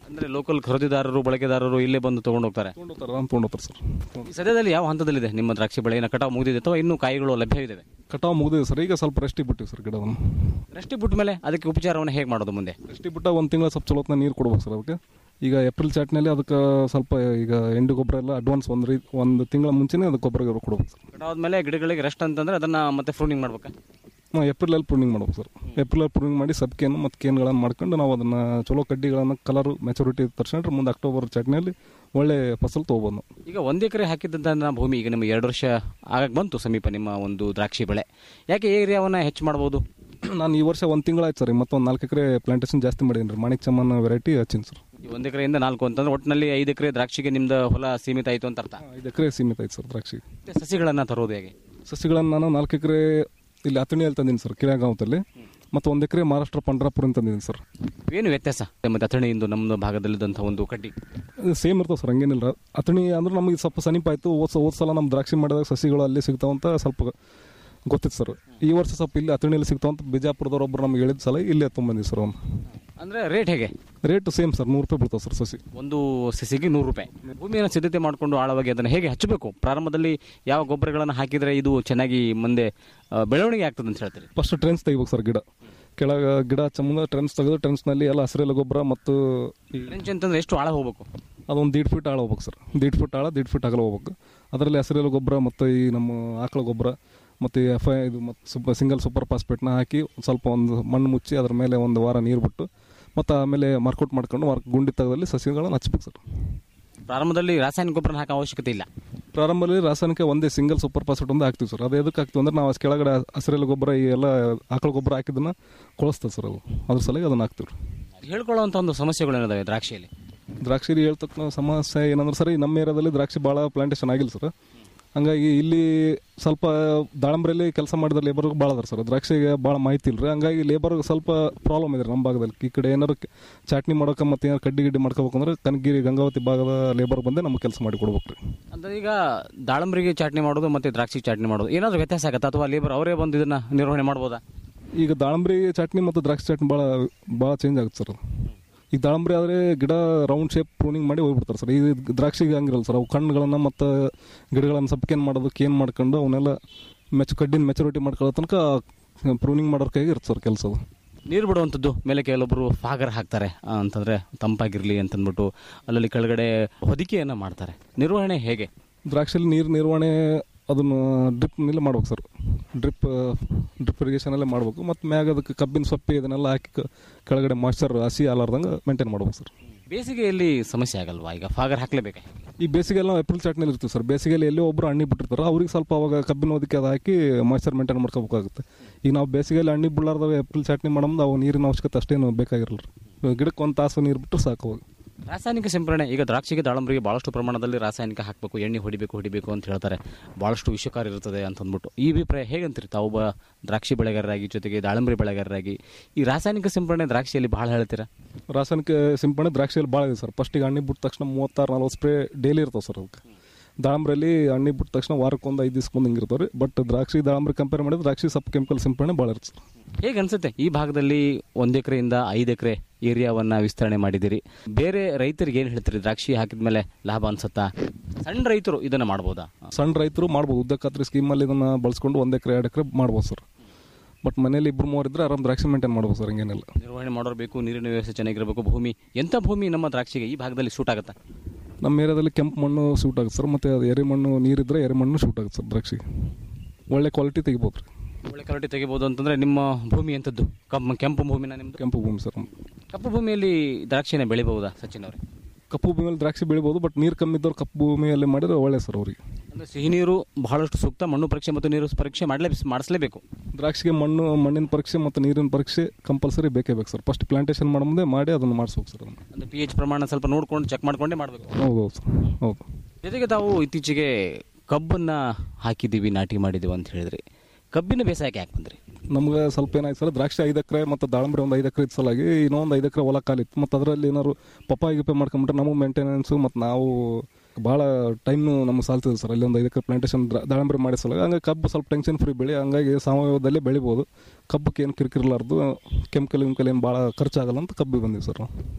ಅಂದ್ರೆ ಲೋಕಲ್ ಖರೀದಿದಾರರು ಬಳಕೆದಾರರು ಇಲ್ಲೇ ಬಂದು ತಗೊಂಡು ಹೋಗ್ತಾರೆ ತೊಗೊಂಡೋಗ್ತಾರೆ ನಾನು ತೊಗೊಂಡೋಗ್ತಾರೆ ಸರ್ ಈ ಸದ್ಯದಲ್ಲಿ ಯಾವ ಹಂತದಲ್ಲಿದೆ ನಿಮ್ಮ ದ್ರಾಕ್ಷಿ ಬೆಳೆ ಏನೋ ಕಟಾವು ಮುಗಿದಿದೆ ಅಥವಾ ಇನ್ನೂ ಕಾಯಿಗಳು ಲಭ್ಯವಿದೆ ಕಟಾವು ಮುಗಿದಿದೆ ಸರ್ ಈಗ ಸ್ವಲ್ಪ ರೆಸ್ಟಿಗೆ ಬಿಟ್ಟಿವಿ ಸರ್ ಗಿಡವನ್ನು ರೆಸ್ಟಿ ಬಿಟ್ಟ ಮೇಲೆ ಅದಕ್ಕೆ ಉಪಚಾರವನ್ನು ಹೇಗೆ ಮಾಡೋದು ಮುಂದೆ ರೆಸ್ಟಿಗೆ ಬಿಟ್ಟ ಒಂದು ತಿಂಗಳ ಸ್ವಲ್ಪ ಚಲೋತ್ನ ನೀರು ಕೊಡ್ಬೇಕು ಸರ್ ಅದಕ್ಕೆ ಈಗ ಏಪ್ರಿಲ್ ಚಾಟ್ನಲ್ಲಿ ಅದಕ್ಕೆ ಸ್ವಲ್ಪ ಈಗ ಎಂಡು ಗೊಬ್ಬರ ಎಲ್ಲ ಅಡ್ವಾನ್ಸ್ ಒಂದು ರೀ ಒಂದು ತಿಂಗಳ ಮುಂಚೆನೇ ಅದಕ್ಕೆ ಗೊಬ್ಬರ ಗಿಬ್ಬರ ಕೊಡ್ಬೇಕು ಸರ್ ಕಟಾವಾದ್ಮೇಲೆ ಗಿಡಗಳಿಗೆ ರೆಸ್ಟ್ ಅಂತಂದ್ರೆ ಅದನ್ನ ಮತ್ತೆ ಫ್ರೂನಿಂಗ್ ಮಾಡ್ಬೇಕಾ ನಾವು ಏಪ್ರಿಲಲ್ಲಿ ಪ್ರೂನಿಂಗ್ ಮಾಡ್ಬೇಕು ಸರ್ ಏಪ್ರಿಲಲ್ಲಿ ಪ್ರೂನಿಂಗ್ ಮಾಡಿ ಸಬ್ಕೇನು ಮತ್ತು ಕೇನ್ಗಳನ್ನು ಮಾಡ್ಕೊಂಡು ನಾವು ಅದನ್ನು ಚಲೋ ಕಡ್ಡಿಗಳನ್ನು ಕಲರ್ ಮೆಚುರಿಟಿ ತರ್ಸ್ಕೊಂಡ್ರೆ ಮುಂದೆ ಅಕ್ಟೋಬರ್ ಚಟ್ನಿಯಲ್ಲಿ ಒಳ್ಳೆ ಫಸಲು ತೊಗೊಬೋದು ನಾವು ಈಗ ಒಂದು ಎಕರೆ ಹಾಕಿದ್ದಂಥ ಭೂಮಿ ಈಗ ನಿಮಗೆ ಎರಡು ವರ್ಷ ಆಗಕ್ಕೆ ಬಂತು ಸಮೀಪ ನಿಮ್ಮ ಒಂದು ದ್ರಾಕ್ಷಿ ಬೆಳೆ ಯಾಕೆ ಈ ಏರಿಯಾವನ್ನು ಹೆಚ್ಚು ಮಾಡ್ಬೋದು ನಾನು ಈ ವರ್ಷ ಒಂದು ತಿಂಗಳಾಯ್ತು ಸರ್ ಮತ್ತೊಂದು ನಾಲ್ಕು ಎಕರೆ ಪ್ಲಾಂಟೇಶನ್ ಜಾಸ್ತಿ ಮಾಡೀನಿ ರೀ ಮಾಣಿಕ್ ಚಮ್ಮನ್ ವೆರೈಟಿ ಹಚ್ಚಿನಿ ಸರ್ ಈ ಒಂದು ಎಕರೆಯಿಂದ ನಾಲ್ಕು ಅಂತಂದ್ರೆ ಒಟ್ಟಿನಲ್ಲಿ ಐದು ಎಕರೆ ದ್ರಾಕ್ಷಿಗೆ ನಿಮ್ದು ಹೊಲ ಸೀಮಿತ ಆಯಿತು ಅಂತ ಅರ್ಥ ಐದು ಎಕರೆ ಸೀಮಿತ ಐತೆ ಸರ್ ದ್ರಾಕ್ಷಿ ಮತ್ತೆ ಸಸಿಗಳನ್ನು ತರೋದು ಹೇಗೆ ಸಸಿಗಳನ್ನು ನಾನು ನಾಲ್ಕು ಎಕರೆ ಇಲ್ಲಿ ಹತ್ತಣಿಯಲ್ಲಿ ತಂದೀನಿ ಸರ್ ಕಿರಾಗಾಂವದಲ್ಲಿ ಮತ್ತು ಒಂದು ಎಕರೆ ಮಹಾರಾಷ್ಟ್ರ ಪಂಡ್ರಾಪುರ ತಂದಿದ್ದೀನಿ ಸರ್ ಏನು ವ್ಯತ್ಯಾಸ ಮತ್ತೆ ಅಥಣಿಯಿಂದ ನಮ್ಮ ಭಾಗದಲ್ಲಿದ್ದಂಥ ಒಂದು ಕಡ್ಡಿ ಸೇಮ್ ಇರ್ತಾವೆ ಸರ್ ಹಂಗೇನಿಲ್ಲ ಅತಣಿ ಅಂದ್ರೆ ನಮಗೆ ಸ್ವಲ್ಪ ಸಮೀಪ ಆಯಿತು ಓದ್ಸ ಹೋದ ಸಲ ನಮ್ಮ ದ್ರಾಕ್ಷಿ ಮಾಡಿದಾಗ ಸಸಿಗಳು ಅಲ್ಲಿ ಸಿಗ್ತಾವಂತ ಸ್ವಲ್ಪ ಗೊತ್ತಿತ್ತು ಸರ್ ಈ ವರ್ಷ ಸ್ವಲ್ಪ ಇಲ್ಲಿ ಅತಣಿಯಲ್ಲಿ ಸಿಗ್ತಾವಂತ ಬಿಜಾಪುರದವ್ರು ಒಬ್ರು ನಮ್ಗೆ ಹೇಳಿದ ಸಲ ಇಲ್ಲೇ ತೊಗೊಂಬಂದಿ ಸರ್ ಅವ್ನು ಅಂದ್ರೆ ರೇಟ್ ಹೇಗೆ ರೇಟ್ ಸೇಮ್ ಸರ್ ನೂರು ರೂಪಾಯಿ ಬೀಳ್ತಾವೆ ಸರ್ ಸಸಿ ಒಂದು ಸಸಿಗೆ ನೂರು ರೂಪಾಯಿ ಭೂಮಿಯನ್ನು ಸಿದ್ಧತೆ ಮಾಡಿಕೊಂಡು ಆಳವಾಗಿ ಅದನ್ನು ಹೇಗೆ ಹಚ್ಚಬೇಕು ಪ್ರಾರಂಭದಲ್ಲಿ ಯಾವ ಗೊಬ್ಬರಗಳನ್ನು ಹಾಕಿದರೆ ಇದು ಚೆನ್ನಾಗಿ ಮುಂದೆ ಆ, ಬೆಳವಣಿಗೆ ಆಗ್ತದೆ ಅಂತ ಹೇಳ್ತೀರಿ ಫಸ್ಟ್ ಟ್ರೆನ್ಸ್ ತೆಗಿಬೇಕು ಸರ್ ಗಿಡ ಕೆಳಗೆ ಗಿಡ ಚಮ್ಮದ ಟ್ರೆನ್ಸ್ ತೆಗೆದು ಟ್ರೆನ್ಸ್ನಲ್ಲಿ ಎಲ್ಲ ಹಸಿರೆಲ್ಲ ಗೊಬ್ಬರ ಮತ್ತು ಈ ಫ್ರೆಂಚ್ ಅಂತಂದ್ರೆ ಎಷ್ಟು ಆಳ ಹೋಗ್ಬೇಕು ಅದೊಂದು ದೀಡ್ ಫೀಟ್ ಆಳ ಹೋಗ್ಬೇಕು ಸರ್ ದೀಡ್ ಫೀಟ್ ಆಳ ದೀಡ್ ಫೀಟ್ ಅಗಲ ಹೋಗ್ಬೇಕು ಅದರಲ್ಲಿ ಹಸಿರೆಲ್ಲ ಗೊಬ್ಬರ ಮತ್ತು ಈ ನಮ್ಮ ಆಕಳ ಗೊಬ್ಬರ ಮತ್ತು ಎಫ್ ಐ ಇದು ಮತ್ತು ಸುಪ ಸಿಂಗಲ್ ಸೂಪರ್ ಫಾಸ್ಫೇಟ್ನ ಹಾಕಿ ಒಂದ್ ಸ್ವಲ್ಪ ಒಂದು ಮಣ್ಣು ಮುಚ್ಚಿ ಅದ್ರ ಮೇಲೆ ಒಂದು ವಾರ ನೀರು ಬಿಟ್ಟು ಮತ್ತು ಆಮೇಲೆ ಮಾರ್ಕೌಟ್ ಮಾಡ್ಕೊಂಡು ಮಾರ್ಕ್ ಗುಂಡಿ ತೆಗೆದಲ್ಲಿ ಸಸಿಗಳನ್ನು ಹಚ್ಬೇಕು ಸರ್ ಪ್ರಾರಂಭದಲ್ಲಿ ರಾಸಾಯನಿಕ ಗೊಬ್ಬರ ಹಾಕೋ ಅವಶ್ಯಕತೆ ಇಲ್ಲ ಪ್ರಾರಂಭದಲ್ಲಿ ರಾಸಾಯನಿಕ ಒಂದೇ ಸಿಂಗಲ್ ಸೂಪರ್ ಫಾಸ್ಫೇಟ್ ಒಂದು ಹಾಕ್ತೀವಿ ಸರ್ ಅದು ಎದಕ್ಕೆ ಹಾಕ್ತೀವಿ ಅಂದ್ರೆ ನಾವು ಅಷ್ಟ್ ಕೆಳಗಡೆ ಹಸಿರೆಲ್ಲ ಗೊಬ್ಬರ ಈ ಎಲ್ಲ ಆಕಳ ಗೊಬ್ಬರ ಹಾಕಿದ್ದನ್ನು ಕೊಳಿಸ್ತದೆ ಸರ್ ಅದು ಅದ್ರ ಸಲುವಾಗಿ ಅದನ್ನು ಹಾಕ್ತೀವಿ ಹೇಳ್ಕೊಳ್ಳುವಂಥ ಒಂದು ಸಮಸ್ಯೆಗಳು ಏನಿದಾವೆ ದ್ರಾಕ್ಷಿಯಲ್ಲಿ ದ್ರಾಕ್ಷಿ ಹೇಳ್ತಕ್ಕ ಸಮಸ್ಯೆ ಏನಂದ್ರೆ ಸರ್ ಈ ನಮ್ಮ ಏರಿಯಾದಲ್ಲಿ ದ್ರಾಕ್ಷಿ ಭಾಳ ಪ್ಲಾಂಟೇಶನ್ ಆಗಿಲ್ಲ ಸರ್ ಹಂಗಾಗಿ ಇಲ್ಲಿ ಸ್ವಲ್ಪ ದಾಳಂಬ್ರಿಯಲ್ಲಿ ಕೆಲಸ ಮಾಡಿದ ಲೇಬರ್ಗೆ ಭಾಳ ಅದಾರ ಸರ್ ದ್ರಾಕ್ಷಿಗೆ ಭಾಳ ಮಾಹಿತಿ ಇಲ್ಲ ರೀ ಹಂಗಾಗಿ ಲೇಬರ್ಗೆ ಸ್ವಲ್ಪ ಪ್ರಾಬ್ಲಮ್ ಇದೆ ನಮ್ಮ ಭಾಗದಲ್ಲಿ ಈ ಕಡೆ ಏನಾರು ಕ- ಚಾಟ್ನಿ ಮಾಡೋಕೆ ಮತ್ತೆ ಏನಾರು ಕಡ್ಡಿ ಗಿಡ್ಡಿ ಮಾಡ್ಕೋಬೇಕಂದ್ರೆ ಕನಗಿರಿ ಗಂಗಾವತಿ ಭಾಗದ ಲೇಬರ್ ಬಂದೇ ನಮ್ಗೆ ಕೆಲಸ ಮಾಡಿ ಕೊಡ್ಬೇಕು ರೀ ಅಂದ್ರೆ ಈಗ ದಾಳಂಬರಿಗೆ ಚಾಟ್ನಿ ಮಾಡೋದು ಮತ್ತೆ ದ್ರಾಕ್ಷಿ ಚಾಟ್ನಿ ಮಾಡೋದು ಏನಾದರೂ ವ್ಯತ್ಯಾಸ ಆಗತ್ತಾ ಅಥವಾ ಲೇಬರ್ ಅವರೇ ಬಂದು ಇದನ್ನ ನಿರ್ವಹಣೆ ಮಾಡ್ಬೋದಾ ಈಗ ದಾಳಂಬ್ರಿ ಚಟ್ನಿ ಮತ್ತು ದ್ರಾಕ್ಷಿ ಚಟ್ನಿ ಭಾಳ ಭಾಳ ಚೇಂಜ್ ಆಗುತ್ತೆ ಸರ್ ಅದು ಈಗ ದಾಳಂಬ್ರಿ ಆದರೆ ಗಿಡ ರೌಂಡ್ ಶೇಪ್ ಪ್ರೂನಿಂಗ್ ಮಾಡಿ ಹೋಗ್ಬಿಡ್ತಾರೆ ಸರ್ ಈ ದ್ರಾಕ್ಷಿಗೆ ಹಂಗಿರಲ್ಲ ಸರ್ ಅವು ಕಣ್ಣುಗಳನ್ನು ಮತ್ತು ಗಿಡಗಳನ್ನು ಸಬ್ಕೇನ್ ಮಾಡೋದು ಕೇನ್ ಮಾಡ್ಕೊಂಡು ಅವನ್ನೆಲ್ಲ ಮೆಚ್ ಕಡ್ಡಿನ ಮೆಚುರಿಟಿ ಮಾಡ್ಕೊಳ್ಳೋ ತನಕ ಪ್ರೂನಿಂಗ್ ಮಾಡೋರ್ ಕೈಗೆ ಇರುತ್ತೆ ಸರ್ ಕೆಲಸ ಅದು ನೀರು ಬಿಡುವಂಥದ್ದು ಮೇಲೆ ಕೆಲವೊಬ್ಬರು ಫಾಗರ್ ಹಾಕ್ತಾರೆ ಆ, ಅಂತಂದ್ರೆ ತಂಪಾಗಿರ್ಲಿ ಅಂತಂದ್ಬಿಟ್ಟು ಅಲ್ಲಲ್ಲಿ ಕೆಳಗಡೆ ಹೊದಿಕೆಯನ್ನು ಮಾಡ್ತಾರೆ ನಿರ್ವಹಣೆ ಹೇಗೆ ದ್ರಾಕ್ಷಿಲಿ ನೀರು ನಿರ್ವಹಣೆ ಅದನ್ನು ಡ್ರಿಪ್ನಲ್ಲಿ ಮಾಡ್ಬೇಕು ಸರ್ ಡ್ರಿಪ್ ಡ್ರಿಪ್ ಇರಿಗೇಷನಲ್ಲೇ ಮಾಡ್ಬೇಕು ಮತ್ತು ಮ್ಯಾಗ ಅದಕ್ಕೆ ಕಬ್ಬಿನ ಸೊಪ್ಪಿ ಇದನ್ನೆಲ್ಲ ಹಾಕಿ ಕ- ಕೆಳಗಡೆ ಮಾಯ್ಚರ್ ಹಸಿ ಆಲಾರ್ದಂಗೆ ಮೇಂಟೈನ್ ಮಾಡ್ಬೇಕು ಸರ್ ಬೇಸಿಗೆಯಲ್ಲಿ ಸಮಸ್ಯೆ ಆಗಲ್ವಾ ಈಗ ಫಾಗರ್ ಹಾಕ್ಲೇಬೇಕಾ ಈ ಬೇಸಿಗೆಲ್ಲ ನಾವು ಏಪ್ರಿಲ್ ಚಾಟ್ನಲ್ಲಿ ಇರ್ತೀವಿ ಸರ್ ಬೇಸಿಗೆಯಲ್ಲಿ ಎಲ್ಲೋ ಒಬ್ಬರು ಹಣ್ಣಿ ಬಿಟ್ಟಿರ್ತಾರೆ ಅವ್ರಿಗೆ ಸ್ವಲ್ಪ ಅವಾಗ ಕಬ್ಬಿನ ಓದಿಕೆ ಅದು ಹಾಕಿ ಮಾಯ್ಚರ್ ಮೇಂಟೈನ್ ಮಾಡ್ಕೋಬೇಕಾಗುತ್ತೆ ಈಗ ನಾವು ಬೇಸಿಗೆಯಲ್ಲಿ ಹಣ್ಣಿ ಬಿಡಲಾರ್ದವ ಏಪ್ರಿಲ್ ಚಾಟ್ನಿ ಮಾಡಮ್ದು ಅವು ನೀರಿನ ಅವಶ್ಯಕತೆ ಅಷ್ಟೇನು ಬೇಕಾಗಿರಲ್ಲ ರೀ ಗಿಡಕ್ಕೆ ಒಂದು ತಾಸು ನೀರು ಬಿಟ್ಟರೆ ಸಾಕು ಅವಾಗ ರಾಸಾಯನಿಕ ಸಿಂಪರಣೆ ಈಗ ದ್ರಾಕ್ಷಿಗೆ ದಾಳಂಬರಿಗೆ ಭಾಳಷ್ಟು ಪ್ರಮಾಣದಲ್ಲಿ ರಾಸಾಯನಿಕ ಹಾಕಬೇಕು ಎಣ್ಣೆ ಹೊಡಿಬೇಕು ಹೊಡಿಬೇಕು ಅಂತ ಹೇಳ್ತಾರೆ ಭಾಳಷ್ಟು ವಿಷಕಾರಿ ಇರ್ತದೆ ಅಂತ ಅಂದ್ಬಿಟ್ಟು ಈ ಅಭಿಪ್ರಾಯ ಹೇಗಂತೀರಿ ತಾವು ಒಬ್ಬ ದ್ರಾಕ್ಷಿ ಬೆಳೆಗಾರರಾಗಿ ಜೊತೆಗೆ ದಾಳಂಬರಿ ಬೆಳೆಗಾರರಾಗಿ ಈ ರಾಸಾಯನಿಕ ಸಿಂಪರಣೆ ದ್ರಾಕ್ಷಿಯಲ್ಲಿ ಭಾಳ ಹೇಳ್ತೀರಾ ರಾಸಾಯನಿಕ ಸಿಂಪಡಣೆ ದ್ರಾಕ್ಷಿಯಲ್ಲಿ ಭಾಳ ಇದೆ ಸರ್ ಫಸ್ಟಿಗೆ ಹಣ್ಣಿ ಬಿಟ್ಟ ತಕ್ಷಣ ಮೂವತ್ತಾರು ನಲ್ವತ್ತು ಸ್ಪ್ರೇ ಡೈಲಿ ಇರ್ತಾವೆ ಸರ್ ಅದಕ್ಕೆ ದಾಳಂಬ್ರಲ್ಲಿ ಹಣ್ಣಿ ಬಿಟ್ಟ ತಕ್ಷಣ ವಾರಕ್ಕೊಂದು ಐದು ದಿವ್ಸಕ್ಕೊಂದು ಹಿಂಗೆ ಇರ್ತಾವೆ ರೀ ಬಟ್ ದ್ರಾಕ್ಷಿ ದಾಳಂಬ್ರಿ ಕಂಪೇರ್ ಮಾಡಿದ್ರೆ ದ್ರಾಕ್ಷಿ ಸ್ವಲ್ಪ ಕೆಮಿಕಲ್ ಸಿಂಪಡಣೆ ಭಾಳ ಇರುತ್ತೆ ಸರ್ ಹೇಗೆ ಅನ್ಸುತ್ತೆ ಈ ಭಾಗದಲ್ಲಿ ಒಂದು ಎಕರೆಯಿಂದ ಐದು ಎಕರೆ ಏರಿಯಾವನ್ನ ವಿಸ್ತರಣೆ ಮಾಡಿದಿರಿ ಬೇರೆ ರೈತರಿಗೆ ಏನು ಹೇಳ್ತೀರಿ ದ್ರಾಕ್ಷಿ ಹಾಕಿದ್ಮೇಲೆ ಲಾಭ ಅನ್ಸುತ್ತಾ ಸಣ್ಣ ರೈತರು ಇದನ್ನ ಮಾಡ್ಬೋದಾ ಸಣ್ಣ ರೈತರು ಮಾಡ್ಬೋದು ಉದ್ದ ಖಾತ್ರಿ ಸ್ಕೀಮಲ್ಲಿ ಇದನ್ನು ಬಳಸ್ಕೊಂಡು ಒಂದು ಎಕರೆ ಎರಡು ಎಕರೆ ಮಾಡ್ಬೋದು ಸರ್ ಬಟ್ ಮನೇಲಿ ಇಬ್ಬರು ಮೂವರ್ ಇದ್ರೆ ಆರಾಮ್ ದ್ರಾಕ್ಷಿ ಮೇಂಟೈನ್ ಮಾಡ್ಬೋದು ಸರ್ ಹಂಗೇನಿಲ್ಲ ನಿರ್ವಹಣೆ ಮಾಡೋರು ಬೇಕು ನೀರಿನ ವ್ಯವಸ್ಥೆ ಚೆನ್ನಾಗಿರಬೇಕು ಭೂಮಿ ಎಂಥ ಭೂಮಿ ನಮ್ಮ ದ್ರಾಕ್ಷಿಗೆ ಈ ಭಾಗದಲ್ಲಿ ಸೂಟ್ ಆಗುತ್ತಾ ನಮ್ಮ ಏರಿಯಾದಲ್ಲಿ ಕೆಂಪು ಮಣ್ಣು ಸೂಟ್ ಆಗುತ್ತೆ ಸರ್ ಮತ್ತು ಅದು ಎರೆ ಮಣ್ಣು ನೀರಿದ್ರೆ ಎರೆ ಮಣ್ಣು ಸೂಟ್ ಆಗುತ್ತೆ ಸರ್ ದ್ರಾಕ್ಷಿಗೆ ಒಳ್ಳೆ ಕ್ವಾಲಿಟಿ ತೆಗಿಬೋದು ರೀ ಒಳ್ಳೆ ಕ್ವಾಲಿಟಿ ತೆಗಿಬೋದು ಅಂತಂದ್ರೆ ನಿಮ್ಮ ಭೂಮಿ ಎಂಥದ್ದು ಕಪ್ಪು ಕೆಂಪು ಭೂಮಿನ ನಿಮ್ದು ಕೆಂಪು ಭೂಮಿ ಸರ್ ಕಪ್ಪು ಭೂಮಿಯಲ್ಲಿ ದ್ರಾಕ್ಷಿನ ಬೆಳಿಬಹುದಾ ಸಚಿನ್ ಅವರೇ ಕಪ್ಪು ಭೂಮಿಯಲ್ಲಿ ದ್ರಾಕ್ಷಿ ಬೆಳಿಬೋದು ಬಟ್ ನೀರು ಕಮ್ಮಿ ಇದ್ದವ್ರು ಕಪ್ಪು ಭೂಮಿಯಲ್ಲಿ ಮಾಡಿದ್ರೆ ಒಳ್ಳೆ ಸರ್ ಅವ್ರಿಗೆ ಅಂದ್ರೆ ಸಿಹಿ ನೀರು ಬಹಳಷ್ಟು ಸೂಕ್ತ ಮಣ್ಣು ಪರೀಕ್ಷೆ ಮತ್ತು ನೀರು ಪರೀಕ್ಷೆ ಮಾಡಲೇ ಮಾಡಿಸಲೇಬೇಕು ದ್ರಾಕ್ಷಿಗೆ ಮಣ್ಣು ಮಣ್ಣಿನ ಪರೀಕ್ಷೆ ಮತ್ತು ನೀರಿನ ಪರೀಕ್ಷೆ ಕಂಪಲ್ಸರಿ ಬೇಕೇ ಬೇಕು ಸರ್ ಫಸ್ಟ್ ಪ್ಲಾಂಟೇಶನ್ ಮಾಡೋ ಮುಂದೆ ಮಾಡಿ ಅದನ್ನು ಮಾಡಿಸ್ಬೇಕು ಸರ್ ಅದನ್ನು ಅಂದ್ರೆ ಪಿ ಎಚ್ ಪ್ರಮಾಣ ಸ್ವಲ್ಪ ನೋಡ್ಕೊಂಡು ಚೆಕ್ ಮಾಡ್ಕೊಂಡೇ ಮಾಡಬೇಕು ಹೌದು ಹೌದು ಸರ್ ಹೌದು ಜೊತೆಗೆ ತಾವು ಇತ್ತೀಚೆಗೆ ಕಬ್ಬನ್ನ ಹಾಕಿದ್ದೀವಿ ನಾಟಿ ಮಾಡಿದ್ದೀವಿ ಅಂತ ಹೇಳಿದ್ರಿ ಕಬ್ಬಿನ ಬೇಸಾಯಕ್ಕೆ ಯಾಕೆ ಬಂದ್ರಿ ನಮ್ಗೆ ಸ್ವಲ್ಪ ಏನಾಯ್ತು ಸರ್ ದ್ರಾಕ್ಷಿ ಐದು ಎಕರೆ ಮತ್ತು ದಾಳಂಬರಿ ಒಂದು ಐದು ಎಕರೆ ಇತ್ತು ಸಲಾಗಿ ಇನ್ನೊಂದು ಐದು ಎಕರೆ ಹೊಲ ಕಾಲಿತ್ತು ಮತ್ತು ಅದರಲ್ಲಿ ಏನಾದ್ರು ಪಪ್ಪಾಯಿ ಗಿಪ್ಪೆ ಮಾಡ್ಕೊಂಬಿಟ್ರೆ ನಮಗೆ ಮೇಂಟೆನೆನ್ಸು ಮತ್ತು ನಾವು ಭಾಳ ಟೈಮ್ನು ನಮ್ಗೆ ಸಾಲ್ತದೆ ಸರ್ ಅಲ್ಲಿ ಒಂದು ಐದು ಎಕರೆ ಪ್ಲಾಂಟೇಶನ್ ದಾಳಂಬರಿ ಮಾಡಿ ಸಲಾಗಿ ಹಂಗಾಗಿ ಕಬ್ಬು ಸ್ವಲ್ಪ ಟೆನ್ಷನ್ ಫ್ರೀ ಬೆಳೆ ಹಂಗಾಗಿ ಸಾವಯವದಲ್ಲೇ ಬೆಳಿಬೋದು ಕಬ್ಬಕ್ಕೆ ಏನು ಕಿರಿಕಿರ್ಲಾರ್ದು ಕೆಮಿಕಲ್ ವಿಮಿಕಲ್ ಏನು ಭಾಳ ಖರ್ಚಾಗಲ್ಲ ಅಂತ ಕಬ್ಬಿಗೆ ಬಂದಿವಿ ಸರ್ ನಾವು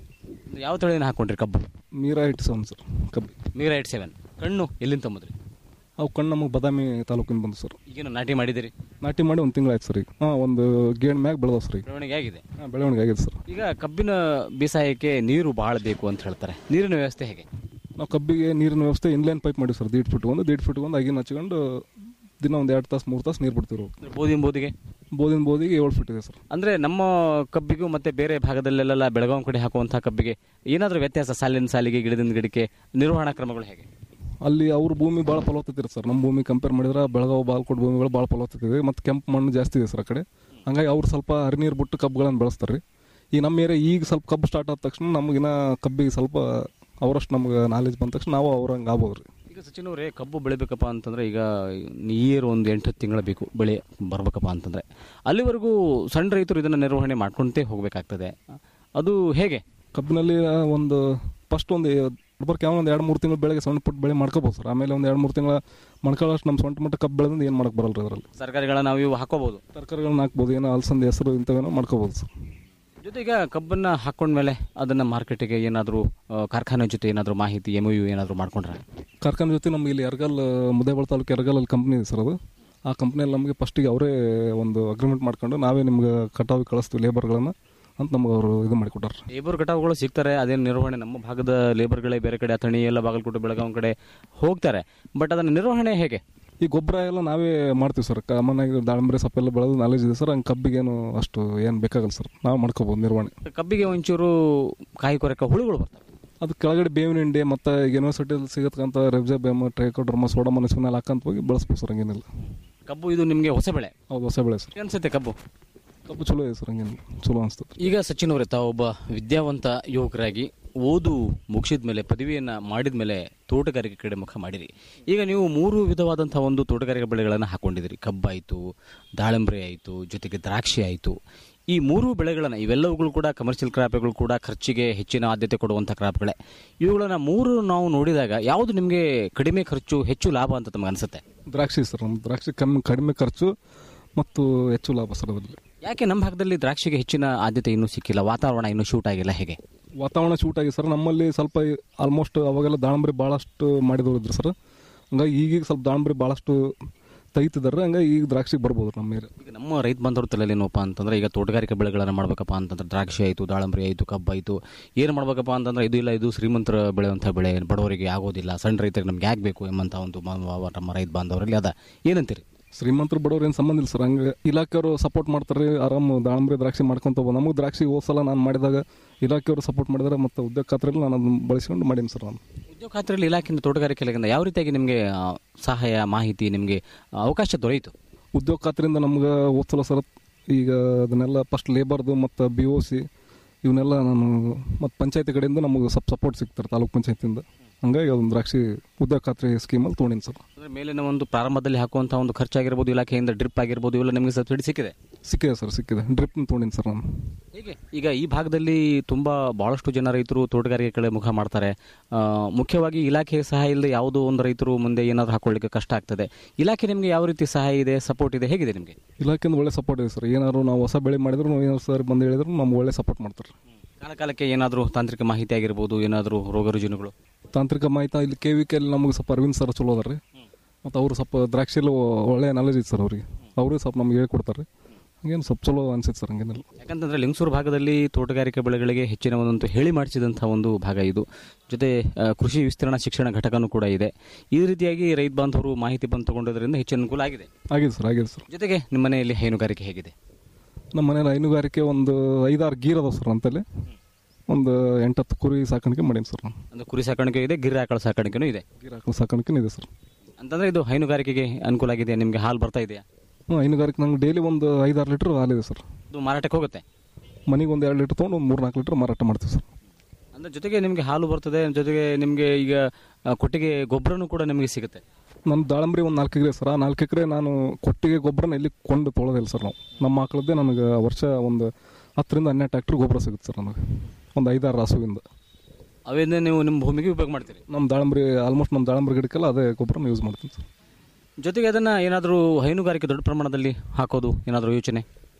ಯಾವ ತಳಿನ ಹಾಕೊಂಡ್ರಿ ಕಬ್ಬು ಮೀರಾ ಏಯ್ಟಿ ಸೆವೆನ್ ಸರ್ ಕಬ್ಬಿ ಮೀರಾ ಏಟ್ ಸೆವೆನ್ ಕಣ್ಣು ಎಲ್ಲಿಂದ ತಂಬದ್ರಿ ಅವು ಕಣ್ಣು ನಮಗೆ ಬದಾಮಿ ತಾಲೂಕಿಂದ ಬಂದು ಸರ್ ಈಗೇನು ನಾಟಿ ಮಾಡಿದಿರಿ ನಾಟಿ ಮಾಡಿ ಒಂದು ತಿಂಗಳಾಯ್ತು ಸರ್ ಈಗ ಹಾಂ ಒಂದು ಗೇಣ್ ಮ್ಯಾಗ ಬೆಳೆದವು ಸರ್ ಈಗ ಬೆಳವಣಿಗೆ ಆಗಿದೆ ಹಾಂ ಬೆಳವಣಿಗೆ ಆಗಿದೆ ಸರ್ ಈಗ ಕಬ್ಬಿನ ಬೇಸಾಯಕ್ಕೆ ನೀರು ಬಹಳ ಬೇಕು ಅಂತ ಹೇಳ್ತಾರೆ ನೀರಿನ ವ್ಯವಸ್ಥೆ ಹೇಗೆ ನಾವು ಕಬ್ಬಿಗೆ ನೀರಿನ ವ್ಯವಸ್ಥೆ ಇನ್ಲೈನ್ ಪೈಪ್ ಮಾಡಿ ಸರ್ ದೀಡ್ ಫೀಟ್ ಒಂದು ದೀಡ್ ಫೀಟ್ ಒಂದು ಅಗಿನ ಹಚ್ಕೊಂಡು ದಿನ ಒಂದು ಎರಡು ತಾಸು ಮೂರು ತಾಸು ನೀರು ಬಿಡ್ತೀವಿ ಅಂದ್ರೆ ಬೋದಿನ ಬೋದಿಗೆ ಬೋದಿನ ಬೋದಿಗೆ ಏಳು ಫೀಟ್ ಇದೆ ಸರ್ ಅಂದ್ರೆ ನಮ್ಮ ಕಬ್ಬಿಗೂ ಮತ್ತೆ ಬೇರೆ ಭಾಗದಲ್ಲೆಲ್ಲ ಬೆಳಗಾವಿ ಕಡೆ ಹಾಕುವಂತಹ ಕಬ್ಬಿಗೆ ಏನಾದರೂ ವ್ಯತ್ಯಾಸ ಸಾಲಿನ ಸಾಲಿಗೆ ಗಿಡದಿಂದ ಗಿಡಕ್ಕೆ ನಿರ್ವಹಣಾ ಕ್ರಮಗಳು ಹೇಗೆ ಅಲ್ಲಿ ಅವ್ರ ಭೂಮಿ ಭಾಳ ಫಲವತ್ತತೆ ಇರುತ್ತೆ ಸರ್ ನಮ್ಮ ಭೂಮಿ ಕಂಪೇರ್ ಮಾಡಿದ್ರೆ ಬೆಳಗಾವಿ ಬಾಲ್ಕೋಟ್ ಭೂಮಿಗಳು ಭಾಳ ಫಲವತ್ತತೆ ಇದೆ ಮತ್ತು ಕೆಂಪು ಮಣ್ಣು ಜಾಸ್ತಿ ಇದೆ ಸರ್ ಆ ಕಡೆ ಹಂಗಾಗಿ ಅವ್ರು ಸ್ವಲ್ಪ ಹರಿನೀರು ಬಿಟ್ಟು ಕಬ್ಬುಗಳನ್ನು ಬೆಳೆಸ್ತಾರೆ ರೀ ಈ ನಮ್ಮ ಏರಿಯಾ ಈಗ ಸ್ವಲ್ಪ ಕಬ್ಬು ಸ್ಟಾರ್ಟ್ ಆದ ತಕ್ಷಣ ನಮಗಿನ ಕಬ್ಬಿಗೆ ಸ್ವಲ್ಪ ಅವರಷ್ಟು ನಮ್ಗೆ ನಾಲೆಜ್ ಬಂದ ತಕ್ಷಣ ನಾವು ಅವ್ರಂಗೆ ಆಗ್ಬೋದು ರೀ ಈಗ ಸಚಿನ್ ಅವರೇ ಕಬ್ಬು ಬೆಳಿಬೇಕಪ್ಪ ಅಂತಂದ್ರೆ ಈಗ ನೀರು ಒಂದು ಎಂಟು ತಿಂಗಳ ಬೇಕು ಬೆಳೆ ಬರ್ಬೇಕಪ್ಪ ಅಂತಂದ್ರೆ ಅಲ್ಲಿವರೆಗೂ ಸಣ್ಣ ರೈತರು ಇದನ್ನ ನಿರ್ವಹಣೆ ಮಾಡ್ಕೊಂತೇ ಹೋಗ್ಬೇಕಾಗ್ತದೆ ಅದು ಹೇಗೆ ಕಬ್ಬಿನಲ್ಲಿ ಒಂದು ಫಸ್ಟ್ ಒಂದು ಬರ್ಕೆ ಒಂದು ಎರಡು ಮೂರು ತಿಂಗಳು ಬೆಳೆಗೆ ಸಣ್ಣ ಪುಟ್ಟ ಬೆಳೆ ಮಾಡ್ಕೋಬೋದು ಸರ್ ಆಮೇಲೆ ಒಂದು ಎರಡು ಮೂರು ತಿಂಗಳ ಮಣ್ಕೊಳ್ಳೋಷ್ಟು ನಮ್ಮ ಸ್ವಂತ ಮಟ್ಟ ಕಬ್ಬು ಬೆಳೆದಿಂದ ಏನು ಮಾಡಕ್ಕೆ ಬರಲ್ಲ ರೀ ಅದರಲ್ಲಿ ಸರ್ಕಾರಿಗಳ ನಾವು ಇವು ಹಾಕೋಬಹುದು ತರಕಾರಿಗಳನ್ನ ಹಾಕ್ಬೋದು ಏನೋ ಅಲಸಂದೆ ಹೆಸರು ಇಂಥವೇನೋ ಮಾಡ್ಕೋಬೋದು ಸರ್ ಜೊತೆ ಈಗ ಕಬ್ಬನ್ನ ಹಾಕೊಂಡ್ಮೇಲೆ ಅದನ್ನ ಮಾರ್ಕೆಟಿಗೆ ಏನಾದರೂ ಕಾರ್ಖಾನೆ ಜೊತೆ ಏನಾದರೂ ಮಾಹಿತಿ ಎಮ್ ಯು ಏನಾದರೂ ಮಾಡ್ಕೊಂಡ್ರೆ ಕಾರ್ಖಾನೆ ಜೊತೆ ನಮ್ಗೆ ಇಲ್ಲಿ ಎರಗಲ್ ಮುದ್ದೇಬಾಳ ತಾಲೂಕು ಎರಗಲಲ್ಲಿ ಕಂಪ್ನಿ ಇದೆ ಸರ್ ಅದು ಆ ಕಂಪ್ನಿಯಲ್ಲಿ ನಮಗೆ ಫಸ್ಟಿಗೆ ಅವರೇ ಒಂದು ಅಗ್ರಿಮೆಂಟ್ ಮಾಡ್ಕೊಂಡು ನಾವೇ ನಿಮ್ಗೆ ಕಟಾವಿಗೆ ಕಳಿಸ್ತೀವಿ ಲೇಬರ್ಗಳನ್ನು ಅಂತ ನಮ್ಗೆ ಅವರು ಇದು ಮಾಡಿಕೊಟ್ಟಾರೆ ಲೇಬರ್ ಕಟಾವುಗಳು ಸಿಗ್ತಾರೆ ಅದೇನು ನಿರ್ವಹಣೆ ನಮ್ಮ ಭಾಗದ ಲೇಬರ್ಗಳೇ ಬೇರೆ ಕಡೆ ಅಥಣಿ ಎಲ್ಲ ಬಾಗಲಕೋಟೆ ಬೆಳಗಾವಿ ಕಡೆ ಹೋಗ್ತಾರೆ ಬಟ್ ಅದನ್ನ ನಿರ್ವಹಣೆ ಹೇಗೆ ಈ ಗೊಬ್ಬರ ಎಲ್ಲ ನಾವೇ ಮಾಡ್ತೀವಿ ಸರ್ ಕಾಮನ್ ಆಗಿ ದಾಳಿಂಬರಿ ಸೊಪ್ಪೆಲ್ಲ ಬೆಳೆದು ನಾಲೆಜ್ ಇದೆ ಸರ್ ಹಂಗೆ ಕಬ್ಬಿಗೇನು ಅಷ್ಟು ಏನು ಬೇಕಾಗಲ್ಲ ಸರ್ ನಾವು ಮಾಡ್ಕೋಬೋದು ನಿರ್ವಹಣೆ ಕಬ್ಬಿಗೆ ಒಂಚೂರು ಕಾಯಿ ಕೊರಕ ಹುಳುಗಳು ಬರ್ತವೆ ಅದು ಕೆಳಗಡೆ ಬೇವಿನ ಹಿಂಡಿ ಮತ್ತು ಈಗ ಯೂನಿವರ್ಸಿಟಿಯಲ್ಲಿ ಸಿಗತಕ್ಕಂಥ ರೆಬ್ಜಾಬೇಮ್ ಟ್ರೈಕೋಡ್ರಮ ಸೋಡಮನಸ್ಸಿನಲ್ಲಿ ಹಾಕಂತ ಹೋಗಿ ಬೆಳೆಸ್ಬೋದು ಸರ್ ಹಂಗೇನಿಲ್ಲ ಕಬ್ಬು ಇದು ನಿಮಗೆ ಹೊಸ ಬೆಳೆ ಹೌದು ಹೊಸ ಬೆಳೆ ಸರ್ ಅನ್ಸುತ್ತೆ ಕಬ್ಬು ಕಬ್ಬು ಚಲೋ ಇದೆ ಸರ್ ಹಂಗೇನು ಚಲೋ ಅನಿಸ್ತದೆ ಈಗ ಸಚಿನ್ ಅವರೇ ತಾವೊಬ್ಬ ವಿದ್ಯಾವಂತ ಯುವಕರಾಗಿ ಓದು ಮುಗಿಸಿದ ಮೇಲೆ ಪದವಿಯನ್ನು ಮಾಡಿದ ಮೇಲೆ ತೋಟಗಾರಿಕೆ ಕಡೆ ಮುಖ ಮಾಡಿರಿ ಈಗ ನೀವು ಮೂರು ವಿಧವಾದಂತಹ ಒಂದು ತೋಟಗಾರಿಕೆ ಬೆಳೆಗಳನ್ನು ಹಾಕೊಂಡಿದ್ದೀರಿ ಕಬ್ಬಾಯಿತು ದಾಳಿಂಬರೆ ಆಯಿತು ಜೊತೆಗೆ ದ್ರಾಕ್ಷಿ ಆಯಿತು ಈ ಮೂರು ಬೆಳೆಗಳನ್ನು ಇವೆಲ್ಲವುಗಳು ಕೂಡ ಕಮರ್ಷಿಯಲ್ ಕ್ರಾಪ್ಗಳು ಕೂಡ ಖರ್ಚಿಗೆ ಹೆಚ್ಚಿನ ಆದ್ಯತೆ ಕೊಡುವಂಥ ಕ್ರಾಪ್ಗಳೇ ಇವುಗಳನ್ನು ಮೂರು ನಾವು ನೋಡಿದಾಗ ಯಾವುದು ನಿಮಗೆ ಕಡಿಮೆ ಖರ್ಚು ಹೆಚ್ಚು ಲಾಭ ಅಂತ ತಮಗೆ ಅನಿಸುತ್ತೆ ದ್ರಾಕ್ಷಿ ಸರ್ ನಮ್ಮ ದ್ರಾಕ್ಷಿ ಕಮ್ಮಿ ಕಡಿಮೆ ಖರ್ಚು ಮತ್ತು ಹೆಚ್ಚು ಲಾಭ ಸರ್ ಅದರಲ್ಲಿ ಯಾಕೆ ನಮ್ಮ ಭಾಗದಲ್ಲಿ ದ್ರಾಕ್ಷಿಗೆ ಹೆಚ್ಚಿನ ಆದ್ಯತೆ ಇನ್ನೂ ಸಿಕ್ಕಿಲ್ಲ ವಾತಾವರಣ ಇನ್ನೂ ಶೂಟ್ ಆಗಿಲ್ಲ ಹೇಗೆ ವಾತಾವರಣ ಶೂಟ್ ಆಗಿ ಸರ್ ನಮ್ಮಲ್ಲಿ ಸ್ವಲ್ಪ ಆಲ್ಮೋಸ್ಟ್ ಅವಾಗೆಲ್ಲ ದಾಳಂಬರಿ ಭಾಳಷ್ಟು ಮಾಡಿದವರು ಇದ್ರು ಸರ್ ಹಂಗಾಗಿ ಈಗೀಗ ಸ್ವಲ್ಪ ದಾಳಂಬರಿ ಭಾಳಷ್ಟು ತೆಗಿತಿದ್ದಾರೆ ಹಂಗಾಗಿ ಈಗ ದ್ರಾಕ್ಷಿಗೆ ಬರ್ಬೋದು ನಮ್ಮ ಏರಿಯಾ ಈಗ ನಮ್ಮ ರೈತ ಬಂದವ್ರ ತಲೆಯಲ್ಲಿ ಏನಪ್ಪ ಅಂತಂದ್ರೆ ಈಗ ತೋಟಗಾರಿಕೆ ಬೆಳೆಗಳನ್ನು ಮಾಡ್ಬೇಕಪ್ಪ ಅಂತಂದ್ರೆ ದ್ರಾಕ್ಷಿ ಆಯಿತು ದಾಳಂಬರಿ ಆಯಿತು ಕಬ್ಬು ಆಯಿತು ಏನು ಮಾಡ್ಬೇಕಪ್ಪ ಅಂತಂದ್ರೆ ಇದು ಇಲ್ಲ ಇದು ಶ್ರೀಮಂತರ ಬೆಳೆಯುವಂಥ ಬೆಳೆ ಬಡವರಿಗೆ ಆಗೋದಿಲ್ಲ ಸಣ್ಣ ರೈತರಿಗೆ ನಮ್ಗೆ ಯಾಕೆ ಬೇಕು ಎಂಬಂಥ ಒಂದು ಮ- ನಮ್ಮ ರೈತ ಬಾಂಧವರಲ್ಲಿ ಅದ ಏನಂತೀರಿ ಶ್ರೀಮಂತರು ಬಡವ್ರು ಏನು ಸಂಬಂಧ ಇಲ್ಲ ಸರ್ ಹಂಗೆ ಇಲಾಖೆಯವರು ಸಪೋರ್ಟ್ ಮಾಡ್ತಾರೆ ಆರಾಮ್ ದಾಳಂಬರಿ ದ್ರಾಕ್ಷಿ ಮಾಡ್ಕೊಂತ ಹೋಗ್ಬೋದು ನಮಗೆ ದ್ರಾಕ್ಷಿ ಹೋದ ಸಲ ನಾನು ಮಾಡಿದಾಗ ಇಲಾಖೆಯವರು ಸಪೋರ್ಟ್ ಮಾಡಿದ್ದಾರೆ ಮತ್ತು ಉದ್ಯೋಗ ಖಾತ್ರಿಯಲ್ಲಿ ನಾನು ಅದನ್ನು ಬಳಸ್ಕೊಂಡು ಮಾಡೀನಿ ಸರ್ ನಾನು ಉದ್ಯೋಗ ಖಾತ್ರಿಯಲ್ಲಿ ಇಲಾಖೆಯಿಂದ ತೋಟಗಾರಿಕೆ ಇಲಾಖೆಯಿಂದ ಯಾವ ರೀತಿಯಾಗಿ ನಿಮಗೆ ಆ, ಸಹಾಯ ಮಾಹಿತಿ ನಿಮಗೆ ಆ, ಅವಕಾಶ ದೊರೆಯಿತು ಉದ್ಯೋಗ ಖಾತ್ರಿಯಿಂದ ನಮ್ಗೆ ಹೋದ್ಸಲ ಸರ್ ಈಗ ಅದನ್ನೆಲ್ಲ ಫಸ್ಟ್ ಲೇಬರ್ದು ಮತ್ತು ಬಿ ಒ ಸಿ ಇವನ್ನೆಲ್ಲ ನಾನು ಮತ್ತು ಪಂಚಾಯತಿ ಕಡೆಯಿಂದ ನಮಗೆ ಸ್ವಲ್ಪ ಸಪೋರ್ಟ್ ಸಿಗ್ತಾರೆ ತಾಲೂಕ್ ಪಂಚಾಯತಿಯಿಂದ ಹಂಗಾಗಿ ಅದೊಂದು ದ್ರಾಕ್ಷಿ ಉದ್ಯೋಗ ಖಾತ್ರಿ ಸ್ಕೀಮಲ್ಲಿ ತೊಗೊಂಡಿನಿ ಸರ್ ಅಂದ್ರೆ ಮೇಲಿನ ಒಂದು ಪ್ರಾರಂಭದಲ್ಲಿ ಹಾಕುವಂಥ ಒಂದು ಖರ್ಚಾಗಿರ್ಬೋದು ಇಲಾಖೆಯಿಂದ ಡ್ರಿಪ್ ಆಗಿರ್ಬೋದು ಇವೆಲ್ಲ ನಿಮಗೆ ಸಬ್ಸಿಡಿ ಸಿಕ್ಕಿದೆ ಸಿಕ್ಕಿದೆ ಸರ್ ಸಿಕ್ಕಿದೆ ಡ್ರಿಪ್ ತೊಗೊಂಡಿನಿ ಸರ್ ನಾನು ಹೇಗೆ ಈಗ ಈ ಭಾಗದಲ್ಲಿ ತುಂಬಾ ಬಹಳಷ್ಟು ಜನ ರೈತರು ತೋಟಗಾರಿಕೆ ಕಡೆ ಮುಖ ಮಾಡ್ತಾರೆ ಆ, ಮುಖ್ಯವಾಗಿ ಇಲಾಖೆ ಸಹಾಯ ಇಲ್ಲದೆ ಯಾವುದೋ ಒಂದು ರೈತರು ಮುಂದೆ ಏನಾದರೂ ಹಾಕೊಳ್ಳಿಕ್ಕೆ ಕಷ್ಟ ಆಗ್ತದೆ ಇಲಾಖೆ ನಿಮಗೆ ಯಾವ ರೀತಿ ಸಹಾಯ ಇದೆ ಸಪೋರ್ಟ್ ಇದೆ ಹೇಗಿದೆ ನಿಮಗೆ ಇಲಾಖೆಯಿಂದ ಒಳ್ಳೆ ಸಪೋರ್ಟ್ ಇದೆ ಸರ್ ಏನಾದ್ರು ನಾವು ಹೊಸ ಬೆಳೆ ಮಾಡಿದ್ರು ಏನಾದ್ರು ಸರ್ ಬಂದು ಹೇಳಿದ್ರು ನಮ್ಗೆ ಒಳ್ಳೆ ಸಪೋರ್ಟ್ ಮಾಡ್ತಾರೆ ಕಾಲ ಕಾಲಕ್ಕೆ ಏನಾದರೂ ತಾಂತ್ರಿಕ ಮಾಹಿತಿ ಆಗಿರ್ಬೋದು ಏನಾದರೂ ರೋಗ ರುಜಿನಗಳು ತಾಂತ್ರಿಕ ಮಾಹಿತಿ ಇಲ್ಲಿ ಕೆ ವಿ ಕೆಲ್ಲಿ ನಮಗೆ ಸ್ವಲ್ಪ ಅರವಿಂದ್ ಸರ್ ಚಲೋ ಅದಾರ ರೀ ಮತ್ತು ಅವರು ಸ್ವಲ್ಪ ದ್ರಾಕ್ಷಿಯಲ್ಲಿ ಒಳ್ಳೆ ನಾಲೆಜ್ ಇದೆ ಸರ್ ಅವ್ರಿಗೆ ಅವರು ಸ್ವಲ್ಪ ನಮ್ಗೆ ಹೇಳ್ಕೊಡ್ತಾರೆ ಹಂಗೇನು ಸ್ವಲ್ಪ ಚಲೋ ಅನ್ಸುತ್ತೆ ಸರ್ ಹಂಗೇನಿಲ್ಲ ಯಾಕಂತಂದ್ರೆ ಲಿಂಗಸೂರು ಭಾಗದಲ್ಲಿ ತೋಟಗಾರಿಕೆ ಬೆಳೆಗಳಿಗೆ ಹೆಚ್ಚಿನ ಒಂದಂತೂ ಹೇಳಿ ಮಾಡಿಸಿದಂಥ ಒಂದು ಭಾಗ ಇದು ಜೊತೆ ಆ, ಕೃಷಿ ವಿಸ್ತರಣಾ ಶಿಕ್ಷಣ ಘಟಕನೂ ಕೂಡ ಇದೆ ಈ ರೀತಿಯಾಗಿ ರೈತ ಬಾಂಧವರು ಮಾಹಿತಿ ಬಂದು ತಗೊಂಡೋದ್ರಿಂದ ಹೆಚ್ಚಿನ ಅನುಕೂಲ ಆಗಿದೆ ಆಗಿದೆ ಸರ್ ಆಗಿದೆ ಸರ್ ಜೊತೆಗೆ ನಿಮ್ಮ ಮನೆಯಲ್ಲಿ ಹೈನುಗಾರಿಕೆ ಹೇಗಿದೆ ನಮ್ಮ ಮನೇಲಿ ಹೈನುಗಾರಿಕೆ ಒಂದು ಐದಾರು ಗೀರ್ ಅದಾವ ಸರ್ ಅಂತಲ್ಲಿ ಒಂದು ಎಂಟತ್ತು ಕುರಿ ಸಾಕಾಣಿಕೆ ಮಾಡೀನಿ ಸರ್ ನಾನು ಅಂದ್ರೆ ಕುರಿ ಸಾಕಾಣಿಕೆ ಇದೆ ಗಿರಿ ಆಕಳ ಸಾಕಾಣಿಕೆನೂ ಇದೆ ಗೀರ್ ಆಕಳ ಸಾಕಾಣಿಕೆನೂ ಇದೆ ಸರ್ ಅಂತಂದ್ರೆ ಇದು ಹೈನುಗಾರಿಕೆಗೆ ಅನುಕೂಲ ಆಗಿದೆ ನಿಮಗೆ ಹಾಲು ಬರ್ತಾ ಇದೆಯಾ ಹ್ಞೂ ಹೈನುಗಾರಿಕೆ ನಂಗೆ ಡೈಲಿ ಒಂದು ಐದಾರು ಲೀಟ್ರ್ ಹಾಲಿದೆ ಸರ್ ಇದು ಮಾರಾಟಕ್ಕೆ ಹೋಗುತ್ತೆ ಮನೆಗೆ ಒಂದು ಎರಡು ಲೀಟ್ರ್ ತೊಗೊಂಡು ಒಂದು ಮೂರು ನಾಲ್ಕು ಲೀಟ್ರ್ ಮಾರಾಟ ಮಾಡ್ತೀವಿ ಸರ್ ಅಂದ್ರೆ ಜೊತೆಗೆ ನಿಮಗೆ ಹಾಲು ಬರ್ತದೆ ಜೊತೆಗೆ ನಿಮಗೆ ಈಗ ಆ, ಕೊಟ್ಟಿಗೆ ಗೊಬ್ಬರನೂ ಕೂಡ ನಿಮಗೆ ಸಿಗುತ್ತೆ ನನ್ನ ದಾಳಂಬರಿ ಒಂದು ನಾಲ್ಕು ಎಕರೆ ಸರ್ ಆ ನಾಲ್ಕು ಎಕರೆ ನಾನು ಕೊಟ್ಟಿಗೆ ಗೊಬ್ಬರನ ಎಲ್ಲಿ ಕೊಂಡು ತೊಳೋದಿಲ್ಲ ಸರ್ ನಾವು ನಮ್ಮ ಆಕಳದ್ದೇ ನನಗೆ ವರ್ಷ ಒಂದು ಹತ್ತರಿಂದ ಹನ್ನೆರಡು ಟ್ಯಾಕ್ಟ್ರ್ ಗೊಬ್ಬರ ಸಿಗುತ್ತೆ ಸರ್ ನನಗೆ ಒಂದು ಐದಾರು ಹಸುವಿಂದ ಅವೇನೇ ನೀವು ನಿಮ್ಮ ಭೂಮಿಗೆ ಉಪಯೋಗ ಮಾಡ್ತೀರಿ ನಮ್ಮ ದಾಳಂಬರಿ ಆಲ್ಮೋಸ್ಟ್ ನಮ್ಮ ದಾಳಂಬರಿ ಗಿಡಕ್ಕೆಲ್ಲ ಅದೇ ಗೊಬ್ಬರನ ಯೂಸ್ ಮಾಡ್ತೀನಿ ಸರ್ ಜೊತೆಗೆ ಅದನ್ನ ಏನಾದರೂ ಹೈನುಗಾರಿಕೆ ದೊಡ್ಡ ಪ್ರಮಾಣದಲ್ಲಿ ಹಾಕೋದು ಏನಾದರೂ ಯೋಚನೆ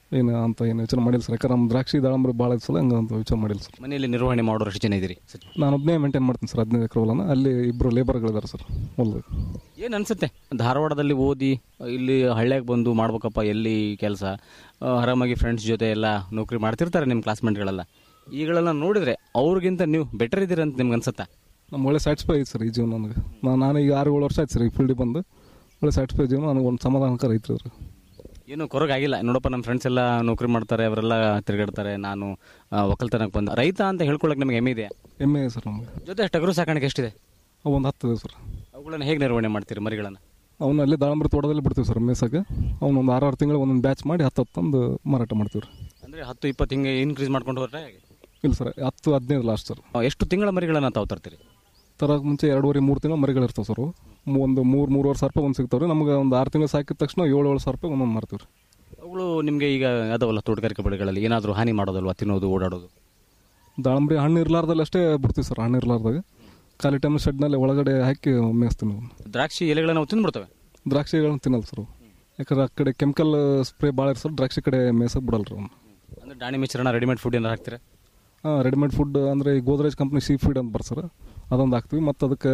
ಏನು ಅಂತ ಏನು ಯೋಚನೆ ಮಾಡಿಲ್ಲ ಸರ್ ಯಾಕಂದ್ರೆ ನಮ್ಮ ದ್ರಾಕ್ಷಿ ದಾಳಂಬ್ರಿ ಭಾಳ ಸಲ ಹಂಗೆ ಅಂತ ಯೋಚನೆ ಮಾಡಿಲ್ಲ ಸರ್ ಮನೆಯಲ್ಲಿ ನಿರ್ವಹಣೆ ಮಾಡೋರು ಎಷ್ಟು ಜನ ಇದ್ದೀರಿ ನಾನು ಒಬ್ಬನೇ ಮೇಂಟೈನ್ ಮಾಡ್ತೀನಿ ಸರ್ ಹದಿನೈದು ಎಕರೆ ಹೊಲನ ಅಲ್ಲಿ ಇಬ್ಬರು ಲೇಬರ್ಗಳಿದ್ದಾರೆ ಸರ್ ಹೊಲದಾಗ ಏನು ಅನ್ಸುತ್ತೆ ಧಾರವಾಡದಲ್ಲಿ ಓದಿ ಇಲ್ಲಿ ಹಳ್ಳಿಯಾಗ ಬಂದು ಮಾಡ್ಬೇಕಪ್ಪ ಎಲ್ಲಿ ಕೆಲಸ ಆರಾಮಾಗಿ ಫ್ರೆಂಡ್ಸ್ ಜೊತೆ ಎಲ್ಲ ನೌಕರಿ ಮಾಡ್ತಿರ್ತಾರೆ ನಿಮ್ಮ ಕ್ಲಾಸ್ಮೇಟ್ಗಳೆಲ್ಲ ಈಗಳೆಲ್ಲ ನೋಡಿದ್ರೆ ಅವ್ರಿಗಿಂತ ನೀವು ಬೆಟರ್ ಇದ್ದೀರ ಅಂತ ನಿಮ್ಗೆ ಅನ್ಸುತ್ತಾ ನಮ್ಮ ಒಳ್ಳೆ ಸ್ಯಾಟಿಸ್ಫೈ ಐತೆ ಸರ್ ಈ ಜೀವನ ನನಗೆ ನಾನು ನಾನು ಈಗ ಆರು ಏಳು ವರ್ಷ ಆಯ್ತು ಸರ್ ಈ ಫೀಲ್ಡಿಗೆ ಬಂದು ಒಳ್ಳೆ ಸ್ಯಾಟಿಸ್ಫೈ ಜೀವನ ನನಗೆ ಒಂದು ಸಮಾಧಾನಕರ ಐತ್ರಿ ಅದ್ರ ಏನು ಕೊರಗಾಗಿಲ್ಲ ನೋಡಪ್ಪ ನಮ್ಮ ಫ್ರೆಂಡ್ಸ್ ಎಲ್ಲ ನೌಕರಿ ಮಾಡ್ತಾರೆ ಅವರೆಲ್ಲ ತಿರುಗಾಡ್ತಾರೆ ನಾನು ಆ, ಒಕ್ಕಲ್ತನಕ್ಕೆ ಬಂದ ರೈತ ಅಂತ ಹೇಳ್ಕೊಳಕ್ಕೆ ನಿಮ್ಗೆ ಹೆಮ್ಮೆ ಇದೆ ಹೆಮ್ಮೆ ಇದೆ ಸರ್ ನಮಗೆ ಜೊತೆ ಟಗರು ಸಾಕಾಣಿಕೆ ಎಷ್ಟಿದೆ ಒಂದು ಹತ್ತು ಇದೆ ಸರ್ ಅವುಗಳನ್ನ ಹೇಗೆ ನಿರ್ವಹಣೆ ಮಾಡ್ತೀರಿ ಮರಿಗಳನ್ನು ಅವನ್ನ ಅಲ್ಲಿ ದಾಳಂಬ್ರಿ ತೋಟದಲ್ಲಿ ಬಿಡ್ತೀವಿ ಸರ್ ಮೇಸಕ್ಕೆ ಅವನೊಂದು ಆರು ಆರು ತಿಂಗಳು ಒಂದೊಂದು ಬ್ಯಾಚ್ ಮಾಡಿ ಹತ್ತು ಹತ್ತು ತಂದು ಮಾರಾಟ ಮಾಡ್ತೀವಿ ರೀ ಅಂದರೆ ಹತ್ತು ಇಪ್ಪತ್ತು ಹಿಂಗೆ ಇನ್ಕ್ರೀಸ್ ಮಾಡ್ಕೊಂಡು ಹೋದ್ರೆ ಹೇಗೆ? ಇಲ್ಲ ಸರ್ ಹತ್ತು ಹದಿನೈದು ಲಾಸ್ಟ್ ಸರ್ ಆ, ಎಷ್ಟು ತಿಂಗಳ ಮರಿಗಳನ್ನು ತಾವು ತರ್ತೀರಿ ತರಕ್ಕೆ ಮುಂಚೆ ಎರಡೂವರೆ ಮೂರು ತಿಂಗಳು ಮರಿಗಳು ಇರ್ತಾವೆ ಸರ್ ಅವು. ಒಂದು ಮೂರು ಮೂರುವರೆ ಸಾವಿರ ರೂಪಾಯಿ ಒಂದು ಸಿಗ್ತಾವೆ ರೀ ನಮ್ಗೆ ಒಂದು ಆರು ತಿಂಗಳು ಸಾಕಿದ ತಕ್ಷಣ ಏಳು ಏಳು ಸಾವಿರ ರೂಪಾಯಿ ಒಂದೊಂದು ಮಾರ್ತೀವಿ ರೀ ಅವುಗಳು ನಿಮಗೆ ಈಗ ಅದಾವಲ್ಲ ತೋಟಗಾರಿಕೆ ಬೆಳೆಗಳಲ್ಲಿ ಏನಾದರೂ ಹಾನಿ ಮಾಡೋದಲ್ವಾ ತಿನ್ನೋದು ಓಡಾಡೋದು ದಾಳಂಬ್ರಿ ಹಣ್ಣು ಇರ್ಲಾರ್ದಲ್ಲಿ ಅಷ್ಟೇ ಬಿಡ್ತೀವಿ ಸರ್ ಹಣ್ಣು ಇರ್ಲಾರ್ದಾಗ ಖಾಲಿ ಟೈಮ್ ಶೆಡ್ನಲ್ಲಿ ಒಳಗಡೆ ಹಾಕಿ ಮೇಯಿಸ್ತೀವಿ ನಾವು ದ್ರಾಕ್ಷಿ ಎಲೆಗಳನ್ನ ನಾವು ತಿಂದ್ಬಿಡ್ತವೆ ದ್ರಾಕ್ಷಿಗಳನ್ನ ತಿನ್ನಲ್ಲ ಸರ್ ಅವು. ಯಾಕಂದ್ರೆ ಆ ಕಡೆ ಕೆಮಿಕಲ್ ಸ್ಪ್ರೇ ಭಾಳ ಇರ್ಸಲ್ಲ ದ್ರಾಕ್ಷಿ ಕಡೆ ಮೇಸಕ್ಕೆ ಬಿಡಲ್ಲ ರೀ ಅವ್ನು ಅಂದರೆ ದಾಣಿ ಮಿಶ್ರಣ ರೆಡಿಮೇಡ್ ಫುಡ್ ಏನಾರು ಹಾಕ್ತೀರಾ ಹಾಂ ರೆಡಿಮೇಡ್ ಫುಡ್ ಅಂದರೆ ಈ ಗೋದ್ರೇಜ್ ಕಂಪ್ನಿ ಸೀ ಫೀಡ್ ಅಂತ ಬರ್ಸರ್ ಅದೊಂದು ಹಾಕ್ತೀವಿ ಮತ್ತು ಅದಕ್ಕೆ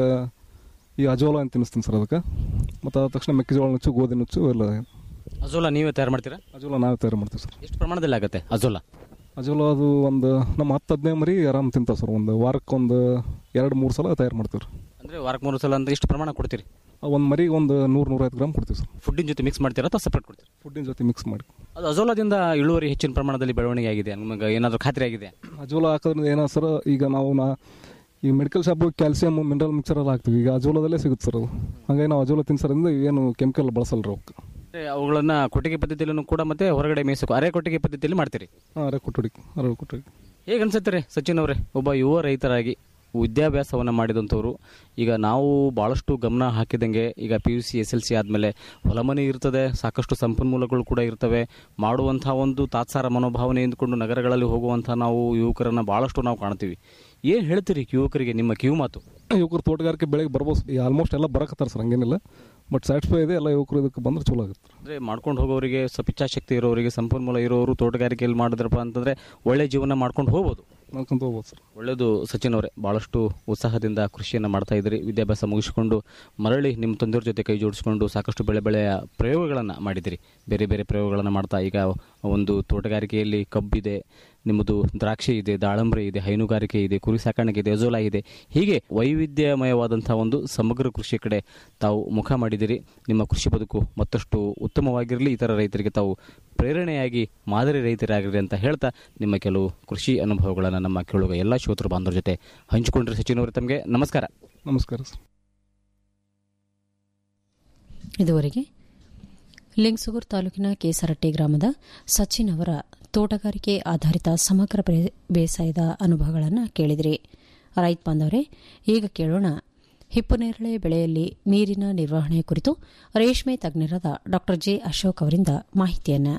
ಈ ಅಜೋಲ ಅಂತ ತಿನ್ನಿಸ್ತೀನಿ ಸರ್ ಅದಕ್ಕೆ ಮತ್ತು ಅದ ತಕ್ಷಣ ಮೆಕ್ಕೆಜೋಳ ನುಚ್ಚು ಗೋಧಿ ನುಚ್ಚು ಎಲ್ಲ ಅಜೋಲಾ ನೀವೇ ತಯಾರು ಮಾಡ್ತೀರಾ ಅಜೋಲ ನಾವೇ ತಯಾರು ಮಾಡ್ತೀವಿ ಸರ್ ಎಷ್ಟು ಪ್ರಮಾಣದಲ್ಲಿ ಆಗುತ್ತೆ ಅಜೋಲಾ ಅಜೋಲ ಅದು ಒಂದು ನಮ್ಮ ಹತ್ತು ಹದಿನೈದು ಮರಿ ಆರಾಮ್ ತಿಂತಾವೆ ಸರ್ ಒಂದು ವಾರಕ್ಕೆ ಒಂದು ಎರಡು ಮೂರು ಸಲ ತಯಾರು ಮಾಡ್ತೀವಿ ರೀ ಅಂದರೆ ವಾರಕ್ಕೆ ಮೂರು ಸಲ ಅಂದ್ರೆ ಎಷ್ಟು ಪ್ರಮಾಣ ಕೊಡ್ತೀರಿ ಒಂದು ಮರಿಗೆ ಒಂದು ನೂರು ನೂರೈವತ್ತು ಗ್ರಾಮ್ ಕೊಡ್ತೀವಿ ಸರ್ ಫುಡ್ಡಿನ ಜೊತೆ ಮಿಕ್ಸ್ ಮಾಡ್ತೀರಾ ಅಥವಾ ಸಪ್ರೇಟ್ ಕೊಡ್ತೀರಾ ಫುಡ್ಡಿನ ಜೊತೆ ಮಿಕ್ಸ್ ಮಾಡಿ ಅದು ಅಜೋಲಾದಿಂದ ಇಳುವರಿ ಹೆಚ್ಚಿನ ಪ್ರಮಾಣದಲ್ಲಿ ಬೆಳವಣಿಗೆ ಆಗಿದೆ ನಿಮಗೆ ಏನಾದರೂ ಖಾತ್ರಿ ಆಗಿದೆ ಅಜೋಲ ಹಾಕೋದ್ರಿಂದ ಏನೋ ಸರ್ ಈಗ ನಾವು ನಾ ಈ medical shop calcium mineral mixer ಎಲ್ಲ ಹಾಕ್ತೀವಿ ಈಗ ಅಜೋಲದಲ್ಲೇ ಸಿಗುತ್ತೆ ಸರ್ ಅದು ಹಾಗಾಗಿ ನಾವು ಅಜೋಲ ತಿನ್ಸೋದ್ರಿಂದ ಏನು ಕೆಮಿಕಲ್ ಬಳಸಲ್ಲ ರೀ ಅವಕ್ಕೆ ಅಂದ್ರೆ ಅವುಗಳನ್ನ ಕೊಟ್ಟಿಗೆ ಪದ್ಧತಿಯಲ್ಲೂ ಕೂಡ ಮತ್ತೆ ಹೊರಗಡೆ ಮೇಯಿಸಬೇಕು ಅರೆ ಕೊಟ್ಟಿಗೆ ಪದ್ಧತಿಯಲ್ಲಿ ಮಾಡ್ತೀರಿ ಹಾಂ ಅರೆ ಕೊಟ್ಟುಡಿ ಅರೆ ಕೊಟ್ಟುಡಿ ಹೇಗೆ ಅನ್ಸುತ್ತೆ ರೀ ಸಚಿನ್ ಅವರೇ ಒಬ್ಬ ಯುವ ರೈತರಾಗಿ ವಿದ್ಯಾಭ್ಯಾಸವನ್ನು ಮಾಡಿದಂಥವ್ರು ಈಗ ನಾವು ಭಾಳಷ್ಟು ಗಮನ ಹಾಕಿದಂಗೆ ಈಗ P U C S L C ಆದಮೇಲೆ ಹೊಲಮನೆ ಇರ್ತದೆ ಸಾಕಷ್ಟು ಸಂಪನ್ಮೂಲಗಳು ಕೂಡ ಇರ್ತವೆ ಮಾಡುವಂಥ ಒಂದು ತಾತ್ಸಾರ ಮನೋಭಾವನೆ ಎಂದುಕೊಂಡು ನಗರಗಳಲ್ಲಿ ಹೋಗುವಂಥ ನಾವು ಯುವಕರನ್ನು ಭಾಳಷ್ಟು ನಾವು ಕಾಣ್ತೀವಿ ಏನು ಹೇಳ್ತೀರಿ ಯುವಕರಿಗೆ ನಿಮ್ಮ ಕಿವಿ ಮಾತು ಯುವಕರು ತೋಟಗಾರಿಕೆ ಬೆಳೆಗೆ ಬರ್ಬೋದು ಆಲ್ಮೋಸ್ಟ್ ಎಲ್ಲ ಬರಕತ್ತಾರೆ ಸರ್ ಹಂಗೇನಿಲ್ಲ ಬಟ್ ಸ್ಯಾಟಿಸ್ಫೈ ಇದೆ ಎಲ್ಲ ಯುವಕರು ಇದಕ್ಕೆ ಬಂದ್ರೆ ಚಲೋ ಆಗುತ್ತೆ ಅಂದರೆ ಮಾಡ್ಕೊಂಡು ಹೋಗೋರಿಗೆ ಸ್ವಲ್ಪ ಇಚ್ಛಾಶಕ್ತಿ ಇರೋರಿಗೆ ಸಂಪನ್ಮೂಲ ಇರೋರು ತೋಟಗಾರಿಕೆಯಲ್ಲಿ ಮಾಡಿದ್ರಪ್ಪ ಅಂತಂದರೆ ಒಳ್ಳೆ ಜೀವನ ಮಾಡ್ಕೊಂಡು ಹೋಗ್ಬೋದು ಮಾಡ್ಕೊಂತ ಹೋಗ್ಬೋದು ಸರ್ ಒಳ್ಳೆಯದು ಸಚಿನ್ ಅವರೇ ಭಾಳಷ್ಟು ಉತ್ಸಾಹದಿಂದ ಕೃಷಿಯನ್ನು ಮಾಡ್ತಾ ಇದ್ರಿ ವಿದ್ಯಾಭ್ಯಾಸ ಮುಗಿಸಿಕೊಂಡು ಮರಳಿ ನಿಮ್ಮ ತಂದೆಯವ್ರ ಜೊತೆ ಕೈ ಜೋಡಿಸ್ಕೊಂಡು ಸಾಕಷ್ಟು ಬೆಳೆ ಬೆಳೆಯ ಪ್ರಯೋಗಗಳನ್ನು ಮಾಡಿದಿರಿ ಬೇರೆ ಬೇರೆ ಪ್ರಯೋಗಗಳನ್ನು ಮಾಡ್ತಾ ಈಗ ಒಂದು ತೋಟಗಾರಿಕೆಯಲ್ಲಿ ಕಬ್ಬಿದೆ ನಿಮ್ಮದು ದ್ರಾಕ್ಷಿ ಇದೆ ದಾಳಂಬ್ರಿ ಇದೆ ಹೈನುಗಾರಿಕೆ ಇದೆ ಕುರಿ ಸಾಕಾಣಿಕೆ ಇದೆ ಅಜೋಲಾ ಇದೆ ಹೀಗೆ ವೈವಿಧ್ಯಮಯವಾದಂಥ ಒಂದು ಸಮಗ್ರ ಕೃಷಿ ಕಡೆ ತಾವು ಮುಖ ಮಾಡಿದಿರಿ ನಿಮ್ಮ ಕೃಷಿ ಬದುಕು ಮತ್ತಷ್ಟು ಉತ್ತಮವಾಗಿರಲಿ ಇತರ ರೈತರಿಗೆ ತಾವು ಪ್ರೇರಣೆಯಾಗಿ ಮಾದರಿ ರೈತರಾಗಿರಿ ಅಂತ ಹೇಳ್ತಾ ನಿಮ್ಮ ಕೆಲವು ಕೃಷಿ ಅನುಭವಗಳನ್ನು ನಮ್ಮ ಕೇಳುಗ ಎಲ್ಲ ಶ್ರೋತೃ ಬಾಂಧವರ ಜೊತೆ ಹಂಚಿಕೊಂಡ್ರೆ ಸಚಿನ್ ಅವರು ತಮಗೆ ನಮಸ್ಕಾರ ನಮಸ್ಕಾರ ಸರ್ ಇದುವರೆಗೆ ಲಿಂಗ್ಸುಗೂರು ತಾಲೂಕಿನ ಕೇಸರಟ್ಟಿ ಗ್ರಾಮದ ಸಚಿನ್ ಅವರ ತೋಟಗಾರಿಕೆ ಆಧಾರಿತ ಸಮಗ್ರ ಬೆ- ಬೇಸಾಯದ ಅನುಭವಗಳನ್ನು ಕೇಳಿದಿರಿ ರೈತ ಬಾಂಧವರೇ ಈಗ ಕೇಳೋಣ ಹಿಪ್ಪುನೇರಳೆ ಬೆಳೆಯಲ್ಲಿ ನೀರಿನ ನಿರ್ವಹಣೆ ಕುರಿತು ರೇಷ್ಮೆ ತಜ್ಞರಾದ ಡಾ ಜೆ ಅಶೋಕ್ ಅವರಿಂದ ಮಾಹಿತಿಯನ್ನು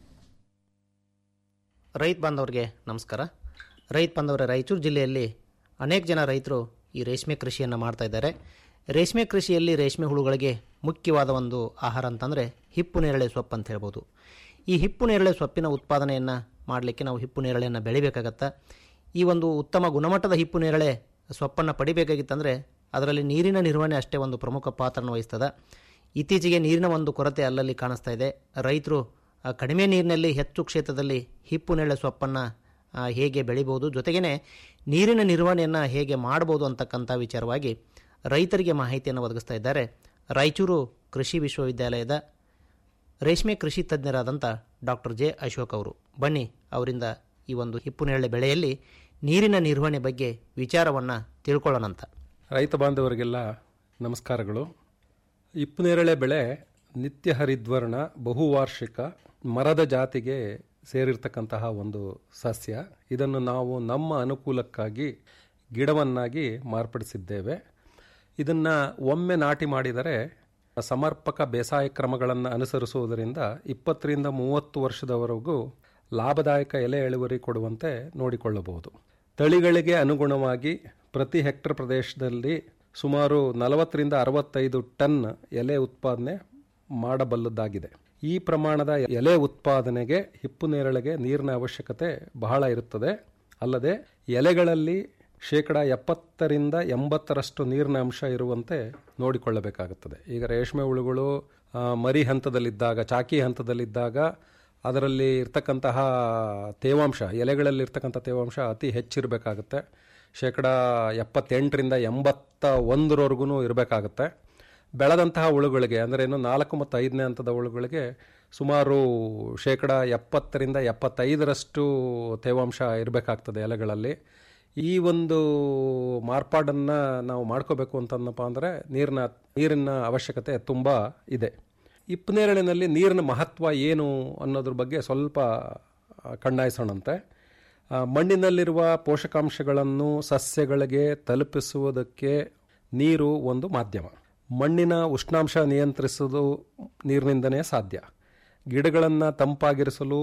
ರೈತ ಬಾಂಧವರಿಗೆ ನಮಸ್ಕಾರ ರೈತ ಬಾಂಧವರ ರಾಯಚೂರು ಜಿಲ್ಲೆಯಲ್ಲಿ ಅನೇಕ ಜನ ರೈತರು ಈ ರೇಷ್ಮೆ ಕೃಷಿಯನ್ನು ಮಾಡ್ತಾ ಇದ್ದಾರೆ ರೇಷ್ಮೆ ಕೃಷಿಯಲ್ಲಿ ರೇಷ್ಮೆ ಹುಳುಗಳಿಗೆ ಮುಖ್ಯವಾದ ಒಂದು ಆಹಾರ ಅಂತಂದರೆ ಹಿಪ್ಪು ನೇರಳೆ ಸೊಪ್ಪು ಅಂತ ಹೇಳ್ಬೋದು ಈ ಹಿಪ್ಪು ನೇರಳೆ ಸೊಪ್ಪಿನ ಉತ್ಪಾದನೆಯನ್ನು ಮಾಡಲಿಕ್ಕೆ ನಾವು ಹಿಪ್ಪು ನೇರಳೆಯನ್ನು ಬೆಳಿಬೇಕಾಗತ್ತಾ ಈ ಒಂದು ಉತ್ತಮ ಗುಣಮಟ್ಟದ ಹಿಪ್ಪು ನೇರಳೆ ಸೊಪ್ಪನ್ನು ಪಡಿಬೇಕಾಗಿತ್ತಂದರೆ ಅದರಲ್ಲಿ ನೀರಿನ ನಿರ್ವಹಣೆ ಅಷ್ಟೇ ಒಂದು ಪ್ರಮುಖ ಪಾತ್ರನ ವಹಿಸ್ತದೆ ಇತ್ತೀಚೆಗೆ ನೀರಿನ ಒಂದು ಕೊರತೆ ಅಲ್ಲಲ್ಲಿ ಕಾಣಿಸ್ತಾ ಇದೆ ರೈತರು ಆ, ಕಡಿಮೆ ನೀರಿನಲ್ಲಿ ಹೆಚ್ಚು ಕ್ಷೇತ್ರದಲ್ಲಿ ಹಿಪ್ಪು ನೇರಳೆ ಸೊಪ್ಪನ್ನು ಆ, ಹೇಗೆ ಬೆಳಿಬೋದು ಜೊತೆಗೇ ನೀರಿನ ನಿರ್ವಹಣೆಯನ್ನು ಹೇಗೆ ಮಾಡ್ಬೋದು ಅಂತಕ್ಕಂಥ ವಿಚಾರವಾಗಿ ರೈತರಿಗೆ ಮಾಹಿತಿಯನ್ನು ಒದಗಿಸ್ತಾ ಇದ್ದಾರೆ ರಾಯಚೂರು ಕೃಷಿ ವಿಶ್ವವಿದ್ಯಾಲಯದ ರೇಷ್ಮೆ ಕೃಷಿ ತಜ್ಞರಾದಂಥ ಡಾಕ್ಟರ್ ಜೆ ಅಶೋಕ್ ಅವರು ಬನ್ನಿ ಅವರಿಂದ ಈ ಒಂದು ಹಿಪ್ಪುನೇರಳೆ ಬೆಳೆಯಲ್ಲಿ ನೀರಿನ ನಿರ್ವಹಣೆ ಬಗ್ಗೆ ವಿಚಾರವನ್ನು ತಿಳ್ಕೊಳ್ಳೋಣಂತ ರೈತ ಬಾಂಧವರಿಗೆಲ್ಲ ನಮಸ್ಕಾರಗಳು ಇಪ್ಪನೇರಳೆ ಬೆಳೆ ನಿತ್ಯ ಹರಿದ್ವರ್ಣ ಬಹುವಾರ್ಷಿಕ ಮರದ ಜಾತಿಗೆ ಸೇರಿರ್ತಕ್ಕಂತಹ ಒಂದು ಸಸ್ಯ ಇದನ್ನು ನಾವು ನಮ್ಮ ಅನುಕೂಲಕ್ಕಾಗಿ ಗಿಡವನ್ನಾಗಿ ಮಾರ್ಪಡಿಸಿದ್ದೇವೆ ಇದನ್ನು ಒಮ್ಮೆ ನಾಟಿ ಮಾಡಿದರೆ ಸಮರ್ಪಕ ಬೇಸಾಯ ಕ್ರಮಗಳನ್ನು ಅನುಸರಿಸುವುದರಿಂದ ಇಪ್ಪತ್ತರಿಂದ ಮೂವತ್ತು ವರ್ಷದವರೆಗೂ ಲಾಭದಾಯಕ ಎಲೆ ಇಳುವರಿ ಕೊಡುವಂತೆ ನೋಡಿಕೊಳ್ಳಬಹುದು ತಳಿಗಳಿಗೆ ಅನುಗುಣವಾಗಿ ಪ್ರತಿ ಹೆಕ್ಟರ್ ಪ್ರದೇಶದಲ್ಲಿ ಸುಮಾರು ನಲವತ್ತರಿಂದ ಅರವತ್ತೈದು ಟನ್ ಎಲೆ ಉತ್ಪಾದನೆ ಮಾಡಬಲ್ಲದಾಗಿದೆ ಈ ಪ್ರಮಾಣದ ಎಲೆ ಉತ್ಪಾದನೆಗೆ ಹಿಪ್ಪು ನೇರಳೆಗೆ ನೀರಿನ ಅವಶ್ಯಕತೆ ಬಹಳ ಇರುತ್ತದೆ ಅಲ್ಲದೆ ಎಲೆಗಳಲ್ಲಿ ಶೇಕಡ ಎಪ್ಪತ್ತರಿಂದ ಎಂಬತ್ತರಷ್ಟು ನೀರಿನ ಅಂಶ ಇರುವಂತೆ ನೋಡಿಕೊಳ್ಳಬೇಕಾಗುತ್ತದೆ ಈಗ ರೇಷ್ಮೆ ಹುಳುಗಳು ಆ, ಮರಿ ಹಂತದಲ್ಲಿದ್ದಾಗ ಚಾಕಿ ಹಂತದಲ್ಲಿದ್ದಾಗ ಅದರಲ್ಲಿ ಇರ್ತಕ್ಕಂತಹ ತೇವಾಂಶ ಎಲೆಗಳಲ್ಲಿ ಇರ್ತಕ್ಕಂಥ ತೇವಾಂಶ ಅತಿ ಹೆಚ್ಚಿರಬೇಕಾಗುತ್ತೆ ಶೇಕಡ ಎಪ್ಪತ್ತೆಂಟರಿಂದ ಎಂಬತ್ತ ಒಂದರವರೆಗೂ ಇರಬೇಕಾಗುತ್ತೆ ಬೆಳೆದಂತಹ ಹುಳುಗಳಿಗೆ ಅಂದರೆ ಏನು ನಾಲ್ಕು ಮತ್ತು ಐದನೇ ಹಂತದ ಹುಳುಗಳಿಗೆ ಸುಮಾರು ಶೇಕಡ ಎಪ್ಪತ್ತರಿಂದ ಎಪ್ಪತ್ತೈದರಷ್ಟು ತೇವಾಂಶ ಇರಬೇಕಾಗ್ತದೆ ಎಲೆಗಳಲ್ಲಿ ಈ ಒಂದು ಮಾರ್ಪಾಡನ್ನು ನಾವು ಮಾಡ್ಕೋಬೇಕು ಅಂತಂದಪ್ಪ ಅಂದರೆ ನೀರಿನ ನೀರಿನ ಅವಶ್ಯಕತೆ ತುಂಬ ಇದೆ ಇಪ್ಪನೇರಳಿನಲ್ಲಿ ನೀರಿನ ಮಹತ್ವ ಏನು ಅನ್ನೋದ್ರ ಬಗ್ಗೆ ಸ್ವಲ್ಪ ಆ, ಕಣ್ಣಾಯಿಸೋಣಂತೆ ಆ, ಮಣ್ಣಿನಲ್ಲಿರುವ ಪೋಷಕಾಂಶಗಳನ್ನು ಸಸ್ಯಗಳಿಗೆ ತಲುಪಿಸುವುದಕ್ಕೆ ನೀರು ಒಂದು ಮಾಧ್ಯಮ ಮಣ್ಣಿನ ಉಷ್ಣಾಂಶ ನಿಯಂತ್ರಿಸುವುದು ನೀರಿನಿಂದನೇ ಸಾಧ್ಯ ಗಿಡಗಳನ್ನು ತಂಪಾಗಿರಿಸಲು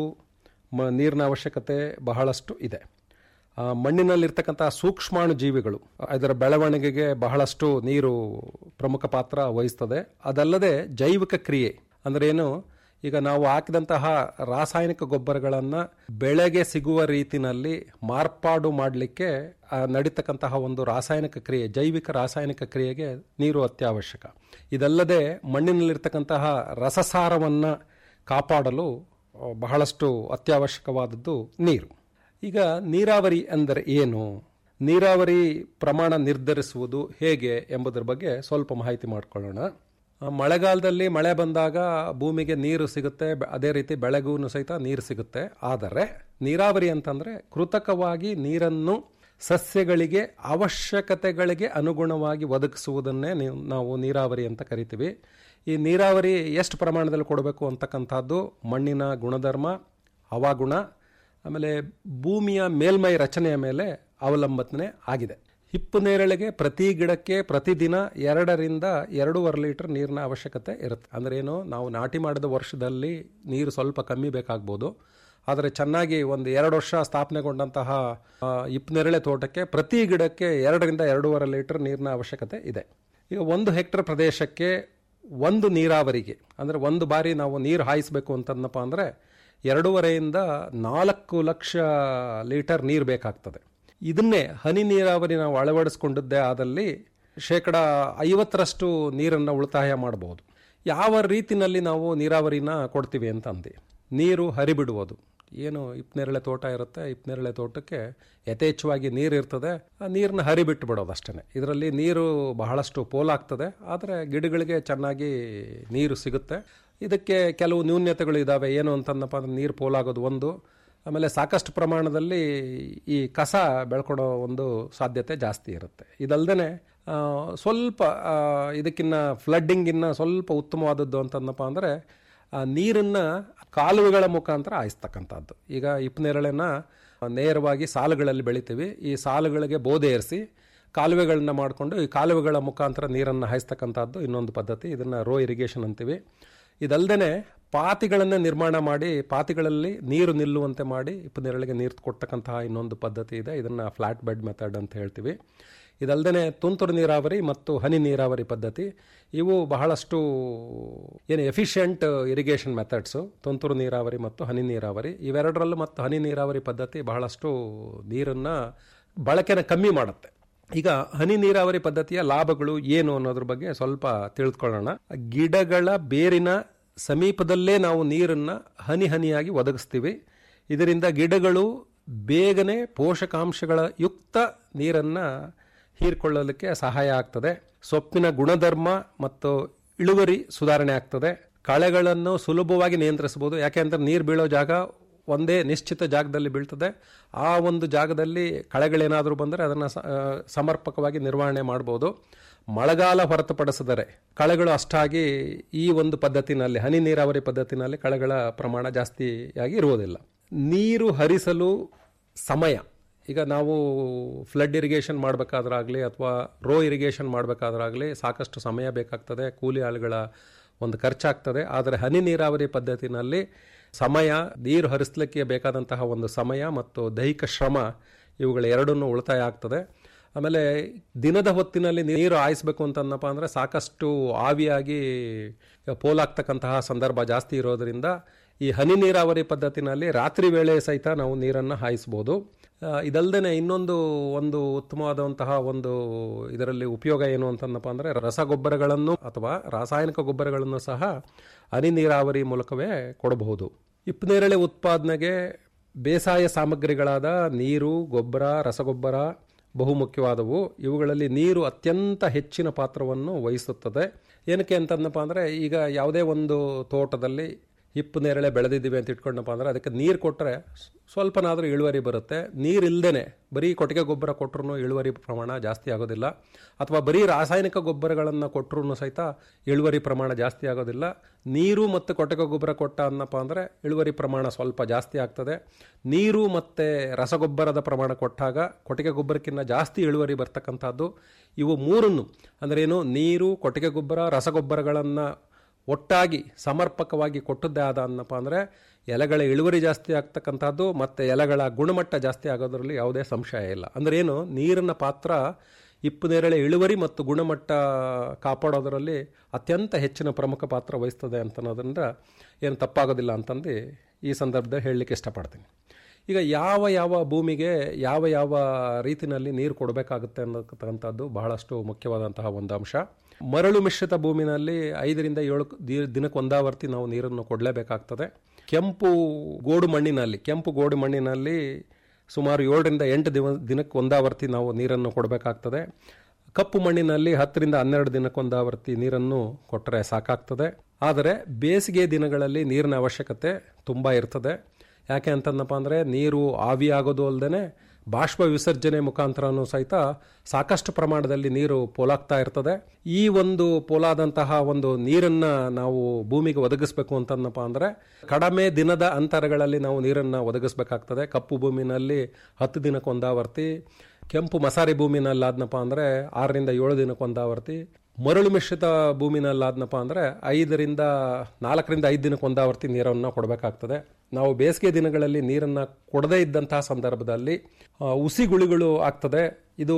ಮ ನೀರಿನ ಅವಶ್ಯಕತೆ ಬಹಳಷ್ಟು ಇದೆ ಆ, ಮಣ್ಣಿನಲ್ಲಿರ್ತಕ್ಕಂಥ ಸೂಕ್ಷ್ಮಾಣು ಜೀವಿಗಳು ಅದರ ಬೆಳವಣಿಗೆಗೆ ಬಹಳಷ್ಟು ನೀರು ಪ್ರಮುಖ ಪಾತ್ರ ವಹಿಸ್ತದೆ ಅದಲ್ಲದೆ ಜೈವಿಕ ಕ್ರಿಯೆ ಅಂದ್ರೆ ಏನು ಈಗ ನಾವು ಹಾಕಿದಂತಹ ರಾಸಾಯನಿಕ ಗೊಬ್ಬರಗಳನ್ನು ಬೆಳೆಗೆ ಸಿಗುವ ರೀತಿನಲ್ಲಿ ಮಾರ್ಪಾಡು ಮಾಡಲಿಕ್ಕೆ ನಡೀತಕ್ಕಂತಹ ಒಂದು ರಾಸಾಯನಿಕ ಕ್ರಿಯೆ ಜೈವಿಕ ರಾಸಾಯನಿಕ ಕ್ರಿಯೆಗೆ ನೀರು ಅತ್ಯವಶ್ಯಕ ಇದಲ್ಲದೆ ಮಣ್ಣಿನಲ್ಲಿರ್ತಕ್ಕಂತಹ ರಸಸಾರವನ್ನು ಕಾಪಾಡಲು ಆ, ಬಹಳಷ್ಟು ಅತ್ಯವಶ್ಯಕವಾದದ್ದು ನೀರು ಈಗ ನೀರಾವರಿ ಅಂದರೆ ಏನು ನೀರಾವರಿ ಪ್ರಮಾಣ ನಿರ್ಧರಿಸುವುದು ಹೇಗೆ ಎಂಬುದರ ಬಗ್ಗೆ ಸ್ವಲ್ಪ ಮಾಹಿತಿ ಮಾಡಿಕೊಳ್ಳೋಣ ಆ, ಮಳೆಗಾಲದಲ್ಲಿ ಮಳೆ ಬಂದಾಗ ಭೂಮಿಗೆ ನೀರು ಸಿಗುತ್ತೆ ಬೆ- ಅದೇ ರೀತಿ ಬೆಳೆಗೂ ಸಹಿತ ನೀರು ಸಿಗುತ್ತೆ ಆದರೆ ನೀರಾವರಿ ಅಂತಂದರೆ ಕೃತಕವಾಗಿ ನೀರನ್ನು ಸಸ್ಯಗಳಿಗೆ ಅವಶ್ಯಕತೆಗಳಿಗೆ ಅನುಗುಣವಾಗಿ ಒದಗಿಸುವುದನ್ನೇ ನೀವು ನಾವು ನೀರಾವರಿ ಅಂತ ಕರಿತೀವಿ ಈ ನೀರಾವರಿ ಎಷ್ಟು ಪ್ರಮಾಣದಲ್ಲಿ ಕೊಡಬೇಕು ಅಂತಕ್ಕಂಥದ್ದು ಮಣ್ಣಿನ ಗುಣಧರ್ಮ ಹವಾಗುಣ ಆಮೇಲೆ ಭೂಮಿಯ ಮೇಲ್ಮೈ ರಚನೆಯ ಮೇಲೆ ಅವಲಂಬನೆ ಆಗಿದೆ ಹಿಪ್ಪು ನೇರಳೆಗೆ ಪ್ರತಿ ಗಿಡಕ್ಕೆ ಪ್ರತಿದಿನ ಎರಡರಿಂದ ಎರಡೂವರೆ ಲೀಟರ್ ನೀರಿನ ಅವಶ್ಯಕತೆ ಇರುತ್ತೆ ಅಂದ್ರೆ ಏನು ನಾವು ನಾಟಿ ಮಾಡಿದ ವರ್ಷದಲ್ಲಿ ನೀರು ಸ್ವಲ್ಪ ಕಮ್ಮಿ ಬೇಕಾಗ್ಬೋದು ಆದರೆ ಚೆನ್ನಾಗಿ ಒಂದು ಎರಡು ವರ್ಷ ಸ್ಥಾಪನೆಗೊಂಡಂತಹ ಆ, ಹಿಪ್ಪನೇರಳೆ ತೋಟಕ್ಕೆ ಪ್ರತಿ ಗಿಡಕ್ಕೆ ಎರಡರಿಂದ ಎರಡೂವರೆ ಲೀಟರ್ ನೀರಿನ ಅವಶ್ಯಕತೆ ಇದೆ ಈಗ ಒಂದು ಹೆಕ್ಟರ್ ಪ್ರದೇಶಕ್ಕೆ ಒಂದು ನೀರಾವರಿಗೆ ಅಂದರೆ ಒಂದು ಬಾರಿ ನಾವು ನೀರು ಹಾಯಿಸಬೇಕು ಅಂತಂದಪ್ಪ ಅಂದರೆ ಎರಡೂವರೆಯಿಂದ ನಾಲ್ಕು ಲಕ್ಷ ಲೀಟರ್ ನೀರು ಬೇಕಾಗ್ತದೆ ಇದನ್ನೇ ಹನಿ ನೀರಾವರಿ ನಾವು ಅಳವಡಿಸ್ಕೊಂಡಿದ್ದೇ ಆದಲ್ಲಿ ಶೇಕಡ ಐವತ್ತರಷ್ಟು ನೀರನ್ನು ಉಳಿತಾಯ ಮಾಡಬಹುದು ಯಾವ ರೀತಿನಲ್ಲಿ ನಾವು ನೀರಾವರಿನ ಕೊಡ್ತೀವಿ ಅಂತ ಅಂದು ನೀರು ಹರಿಬಿಡುವುದು ಏನು ಇಪ್ಪನೇರಳೆ ತೋಟ ಇರುತ್ತೆ ಇಪ್ಪನೇರಳೆ ತೋಟಕ್ಕೆ ಯಥೇಚ್ಛವಾಗಿ ನೀರು ಇರ್ತದೆ ಆ ನೀರನ್ನ ಹರಿಬಿಟ್ಟು ಬಿಡೋದು ಅಷ್ಟೇ ಇದರಲ್ಲಿ ನೀರು ಬಹಳಷ್ಟು ಪೋಲಾಗ್ತದೆ ಆದರೆ ಗಿಡಗಳಿಗೆ ಚೆನ್ನಾಗಿ ನೀರು ಸಿಗುತ್ತೆ ಇದಕ್ಕೆ ಕೆಲವು ನ್ಯೂನ್ಯತೆಗಳು ಇದ್ದಾವೆ ಏನು ಅಂತಂದಪ್ಪ ಅಂದ್ರೆ ನೀರು ಪೋಲಾಗೋದು ಒಂದು ಆಮೇಲೆ ಸಾಕಷ್ಟು ಪ್ರಮಾಣದಲ್ಲಿ ಈ ಕಸ ಬೆಳ್ಕೊಡೋ ಒಂದು ಸಾಧ್ಯತೆ ಜಾಸ್ತಿ ಇರುತ್ತೆ ಇದಲ್ದೇ ಸ್ವಲ್ಪ ಆ, ಇದಕ್ಕಿನ್ನ ಫ್ಲಡ್ಡಿಂಗಿನ್ನ ಸ್ವಲ್ಪ ಉತ್ತಮವಾದದ್ದು ಅಂತಂದಪ್ಪ ಅಂದರೆ ನೀರನ್ನು ಕಾಲುವೆಗಳ ಮುಖಾಂತರ ಹಾಯಿಸ್ತಕ್ಕಂಥದ್ದು ಈಗ ಇಪ್ಪನೇರಳೆನ ನೇರವಾಗಿ ಸಾಲುಗಳಲ್ಲಿ ಬೆಳಿತೀವಿ ಈ ಸಾಲುಗಳಿಗೆ ಬೋಧೆ ಏರಿಸಿ ಕಾಲುವೆಗಳನ್ನ ಮಾಡಿಕೊಂಡು ಈ ಕಾಲುವೆಗಳ ಮುಖಾಂತರ ನೀರನ್ನು ಹಾಯಿಸ್ತಕ್ಕಂಥದ್ದು ಇನ್ನೊಂದು ಪದ್ಧತಿ ಇದನ್ನು ರೋ ಇರಿಗೇಷನ್ ಅಂತೀವಿ ಇದಲ್ದೇ ಪಾತಿಗಳನ್ನು ನಿರ್ಮಾಣ ಮಾಡಿ ಪಾತಿಗಳಲ್ಲಿ ನೀರು ನಿಲ್ಲುವಂತೆ ಮಾಡಿ ಇಪ್ಪನೇರಳಿಗೆ ನೀರು ಕೊಡ್ತಕ್ಕಂತಹ ಇನ್ನೊಂದು ಪದ್ಧತಿ ಇದೆ ಇದನ್ನು ಫ್ಲಾಟ್ ಬೆಡ್ ಮೆಥಡ್ ಅಂತ ಹೇಳ್ತೀವಿ ಇದಲ್ದೇ ತುಂತುರು ನೀರಾವರಿ ಮತ್ತು ಹನಿ ನೀರಾವರಿ ಪದ್ಧತಿ ಇವು ಬಹಳಷ್ಟು ಏನು ಎಫಿಷಿಯಂಟ್ ಇರಿಗೇಷನ್ ಮೆಥಡ್ಸು ತುಂತುರು ನೀರಾವರಿ ಮತ್ತು ಹನಿ ನೀರಾವರಿ ಇವೆರಡರಲ್ಲೂ ಮತ್ತು ಹನಿ ನೀರಾವರಿ ಪದ್ಧತಿ ಬಹಳಷ್ಟು ನೀರನ್ನು ಬಳಕೆನ ಕಮ್ಮಿ ಮಾಡುತ್ತೆ ಈಗ ಹನಿ ನೀರಾವರಿ ಪದ್ಧತಿಯ ಲಾಭಗಳು ಏನು ಅನ್ನೋದ್ರ ಬಗ್ಗೆ ಸ್ವಲ್ಪ ತಿಳಿದುಕೊಳ್ಳೋಣ ಗಿಡಗಳ ಬೇರಿನ ಸಮೀಪದಲ್ಲೇ ನಾವು ನೀರನ್ನು ಹನಿ ಹನಿಯಾಗಿ ಒದಗಿಸ್ತೀವಿ ಇದರಿಂದ ಗಿಡಗಳು ಬೇಗನೆ ಪೋಷಕಾಂಶಗಳ ಯುಕ್ತ ನೀರನ್ನು ಹೀರ್ಕೊಳ್ಳಲಿಕ್ಕೆ ಸಹಾಯ ಆಗ್ತದೆ ಸೊಪ್ಪಿನ ಗುಣಧರ್ಮ ಮತ್ತು ಇಳುವರಿ ಸುಧಾರಣೆ ಆಗ್ತದೆ ಕಳೆಗಳನ್ನು ಸುಲಭವಾಗಿ ನಿಯಂತ್ರಿಸಬಹುದು ಯಾಕೆಂದ್ರೆ ನೀರು ಬೀಳೋ ಜಾಗ ಒಂದೇ ನಿಶ್ಚಿತ ಜಾಗದಲ್ಲಿ ಬೀಳ್ತದೆ ಆ ಒಂದು ಜಾಗದಲ್ಲಿ ಕಳೆಗಳೇನಾದರೂ ಬಂದರೆ ಅದನ್ನು ಸಮರ್ಪಕವಾಗಿ ನಿರ್ವಹಣೆ ಮಾಡ್ಬೋದು ಮಳೆಗಾಲ ಹೊರತುಪಡಿಸಿದರೆ ಕಳೆಗಳು ಅಷ್ಟಾಗಿ ಈ ಒಂದು ಪದ್ಧತಿನಲ್ಲಿ ಹನಿ ನೀರಾವರಿ ಪದ್ಧತಿನಲ್ಲಿ ಕಳೆಗಳ ಪ್ರಮಾಣ ಜಾಸ್ತಿಯಾಗಿ ಇರುವುದಿಲ್ಲ ನೀರು ಹರಿಸಲು ಸಮಯ ಈಗ ನಾವು ಫ್ಲಡ್ ಇರಿಗೇಷನ್ ಮಾಡಬೇಕಾದ್ರಾಗಲಿ ಅಥವಾ ರೋ ಇರಿಗೇಷನ್ ಮಾಡಬೇಕಾದ್ರಾಗಲಿ ಸಾಕಷ್ಟು ಸಮಯ ಬೇಕಾಗ್ತದೆ ಕೂಲಿ ಆಳುಗಳ ಒಂದು ಖರ್ಚಾಗ್ತದೆ ಆದರೆ ಹನಿ ನೀರಾವರಿ ಪದ್ಧತಿನಲ್ಲಿ ಸಮಯ ನೀರು ಹರಿಸಲಿಕ್ಕೆ ಬೇಕಾದಂತಹ ಒಂದು ಸಮಯ ಮತ್ತು ದೈಹಿಕ ಶ್ರಮ ಇವುಗಳ ಎರಡನ್ನೂ ಉಳಿತಾಯ ಆಗ್ತದೆ ಆಮೇಲೆ ದಿನದ ಹೊತ್ತಿನಲ್ಲಿ ನೀರು ಹಾಯಿಸ್ಬೇಕು ಅಂತಂದಪ್ಪ ಅಂದರೆ ಸಾಕಷ್ಟು ಆವಿಯಾಗಿ ಪೋಲಾಗ್ತಕ್ಕಂತಹ ಸಂದರ್ಭ ಜಾಸ್ತಿ ಇರೋದರಿಂದ ಈ ಹನಿ ನೀರಾವರಿ ಪದ್ಧತಿನಲ್ಲಿ ರಾತ್ರಿ ವೇಳೆ ಸಹಿತ ನಾವು ನೀರನ್ನು ಹಾಯಿಸ್ಬೋದು ಇದಲ್ಲದೆ ಇನ್ನೊಂದು ಒಂದು ಉತ್ತಮವಾದಂತಹ ಒಂದು ಇದರಲ್ಲಿ ಉಪಯೋಗ ಏನು ಅಂತಂದಪ್ಪ ಅಂದರೆ ರಸಗೊಬ್ಬರಗಳನ್ನು ಅಥವಾ ರಾಸಾಯನಿಕ ಗೊಬ್ಬರಗಳನ್ನು ಸಹ ಹನಿ ನೀರಾವರಿ ಮೂಲಕವೇ ಕೊಡಬಹುದು ಹಿಪ್ಪನೇರಳೆ ಉತ್ಪಾದನೆಗೆ ಬೇಸಾಯ ಸಾಮಗ್ರಿಗಳಾದ ನೀರು ಗೊಬ್ಬರ ರಸಗೊಬ್ಬರ ಬಹುಮುಖ್ಯವಾದವು ಇವುಗಳಲ್ಲಿ ನೀರು ಅತ್ಯಂತ ಹೆಚ್ಚಿನ ಪಾತ್ರವನ್ನು ವಹಿಸುತ್ತದೆ ಏನಕ್ಕೆ ಅಂತಂದಪ್ಪ ಅಂದರೆ ಈಗ ಯಾವುದೇ ಒಂದು ತೋಟದಲ್ಲಿ ಹಿಪ್ಪು ನೇರಳೆ ಬೆಳೆದಿದ್ದೀವಿ ಅಂತ ಇಟ್ಕೊಂಡಪ್ಪ ಅಂದರೆ ಅದಕ್ಕೆ ನೀರು ಕೊಟ್ಟರೆ ಸ್ವಲ್ಪನಾದರೂ ಇಳುವರಿ ಬರುತ್ತೆ ನೀರು ಇಲ್ಲದೇ ಬರೀ ಕೊಟ್ಟಿಗೆ ಗೊಬ್ಬರ ಕೊಟ್ಟರು ಇಳುವರಿ ಪ್ರಮಾಣ ಜಾಸ್ತಿ ಆಗೋದಿಲ್ಲ ಅಥವಾ ಬರೀ ರಾಸಾಯನಿಕ ಗೊಬ್ಬರಗಳನ್ನು ಕೊಟ್ಟರು ಸಹಿತ ಇಳುವರಿ ಪ್ರಮಾಣ ಜಾಸ್ತಿ ಆಗೋದಿಲ್ಲ ನೀರು ಮತ್ತು ಕೊಟ್ಟಿಗೆ ಗೊಬ್ಬರ ಕೊಟ್ಟ ಅನ್ನಪ್ಪ ಅಂದರೆ ಇಳುವರಿ ಪ್ರಮಾಣ ಸ್ವಲ್ಪ ಜಾಸ್ತಿ ಆಗ್ತದೆ ನೀರು ಮತ್ತು ರಸಗೊಬ್ಬರದ ಪ್ರಮಾಣ ಕೊಟ್ಟಾಗ ಕೊಟ್ಟಿಗೆ ಗೊಬ್ಬರಕ್ಕಿಂತ ಜಾಸ್ತಿ ಇಳುವರಿ ಬರ್ತಕ್ಕಂಥದ್ದು ಇವು ಮೂರನ್ನು ಅಂದ್ರೇನು ನೀರು ಕೊಟ್ಟಿಗೆ ಗೊಬ್ಬರ ರಸಗೊಬ್ಬರಗಳನ್ನು ಒಟ್ಟಾಗಿ ಸಮರ್ಪಕವಾಗಿ ಕೊಟ್ಟದ್ದೇ ಆದ ಅನ್ನಪ್ಪ ಅಂದರೆ ಎಲೆಗಳ ಇಳುವರಿ ಜಾಸ್ತಿ ಆಗ್ತಕ್ಕಂಥದ್ದು ಮತ್ತು ಎಲೆಗಳ ಗುಣಮಟ್ಟ ಜಾಸ್ತಿ ಆಗೋದ್ರಲ್ಲಿ ಯಾವುದೇ ಸಂಶಯ ಇಲ್ಲ ಅಂದ್ರೆ ಏನು ನೀರಿನ ಪಾತ್ರ ಇಪ್ಪು ನೇರಳೆ ಇಳುವರಿ ಮತ್ತು ಗುಣಮಟ್ಟ ಕಾಪಾಡೋದರಲ್ಲಿ ಅತ್ಯಂತ ಹೆಚ್ಚಿನ ಪ್ರಮುಖ ಪಾತ್ರ ವಹಿಸ್ತದೆ ಅಂತ ಅನ್ನೋದ್ರಿಂದ ಏನು ತಪ್ಪಾಗೋದಿಲ್ಲ ಅಂತಂದು ಈ ಸಂದರ್ಭದಲ್ಲಿ ಹೇಳಲಿಕ್ಕೆ ಇಷ್ಟಪಡ್ತೀನಿ ಈಗ ಯಾವ ಯಾವ ಭೂಮಿಗೆ ಯಾವ ಯಾವ ರೀತಿಯಲ್ಲಿ ನೀರು ಕೊಡಬೇಕಾಗುತ್ತೆ ಅನ್ನತಕ್ಕಂಥದ್ದು ಬಹಳಷ್ಟು ಮುಖ್ಯವಾದಂತಹ ಒಂದು ಅಂಶ ಮರಳು ಮಿಶ್ರಿತ ಭೂಮಿನಲ್ಲಿ ಐದರಿಂದ ಏಳು ದಿ- ದಿನಕ್ಕೆ ಒಂದಾವರ್ತಿ ನಾವು ನೀರನ್ನು ಕೊಡಲೇಬೇಕಾಗ್ತದೆ ಕೆಂಪು ಗೋಡು ಮಣ್ಣಿನಲ್ಲಿ ಕೆಂಪು ಗೋಡು ಮಣ್ಣಿನಲ್ಲಿ ಸುಮಾರು ಏಳರಿಂದ ಎಂಟು ದಿನ ದಿನಕ್ಕೆ ಒಂದಾವರ್ತಿ ನಾವು ನೀರನ್ನು ಕೊಡಬೇಕಾಗ್ತದೆ ಕಪ್ಪು ಮಣ್ಣಿನಲ್ಲಿ ಹತ್ತರಿಂದ ಹನ್ನೆರಡು ದಿನಕ್ಕೊಂದಾವರ್ತಿ ನೀರನ್ನು ಕೊಟ್ಟರೆ ಸಾಕಾಗ್ತದೆ ಆದರೆ ಬೇಸಿಗೆ ದಿನಗಳಲ್ಲಿ ನೀರಿನ ಅವಶ್ಯಕತೆ ತುಂಬ ಇರ್ತದೆ ಯಾಕೆ ಅಂತಂದಪ್ಪ ಅಂದರೆ ನೀರು ಆವಿಯಾಗೋದು ಅಲ್ಲದೆ ಬಾಷ್ಪ ವಿಸರ್ಜನೆ ಮುಖಾಂತರನೂ ಸಹಿತ ಸಾಕಷ್ಟು ಪ್ರಮಾಣದಲ್ಲಿ ನೀರು ಪೋಲಾಗ್ತಾ ಇರ್ತದೆ ಈ ಒಂದು ಪೋಲಾದಂತಹ ಒಂದು ನೀರನ್ನು ನಾವು ಭೂಮಿಗೆ ಒದಗಿಸ್ಬೇಕು ಅಂತಂದಪ್ಪ ಅಂದರೆ ಕಡಿಮೆ ದಿನದ ಅಂತರಗಳಲ್ಲಿ ನಾವು ನೀರನ್ನು ಒದಗಿಸ್ಬೇಕಾಗ್ತದೆ ಕಪ್ಪು ಭೂಮಿನಲ್ಲಿ ಹತ್ತು ದಿನಕ್ಕೊಂದಾವರ್ತಿ ಕೆಂಪು ಮಸಾರಿ ಭೂಮಿನಲ್ಲಾದ್ನಪ್ಪ ಅಂದರೆ ಆರರಿಂದ ಏಳು ದಿನಕ್ಕೊಂದಾವರ್ತಿ ಮರಳು ಮಿಶ್ರಿತ ಭೂಮಿನಲ್ಲಾದ್ನಪ್ಪ ಅಂದರೆ ಐದರಿಂದ ನಾಲ್ಕರಿಂದ ಐದು ದಿನಕ್ಕೆ ಒಂದಾವರ್ತಿ ನೀರನ್ನು ಕೊಡಬೇಕಾಗ್ತದೆ ನಾವು ಬೇಸಿಗೆ ದಿನಗಳಲ್ಲಿ ನೀರನ್ನು ಕೊಡದೇ ಇದ್ದಂತಹ ಸಂದರ್ಭದಲ್ಲಿ ಆ, ಹುಸಿಗುಳಿಗಳು ಆಗ್ತದೆ ಇದು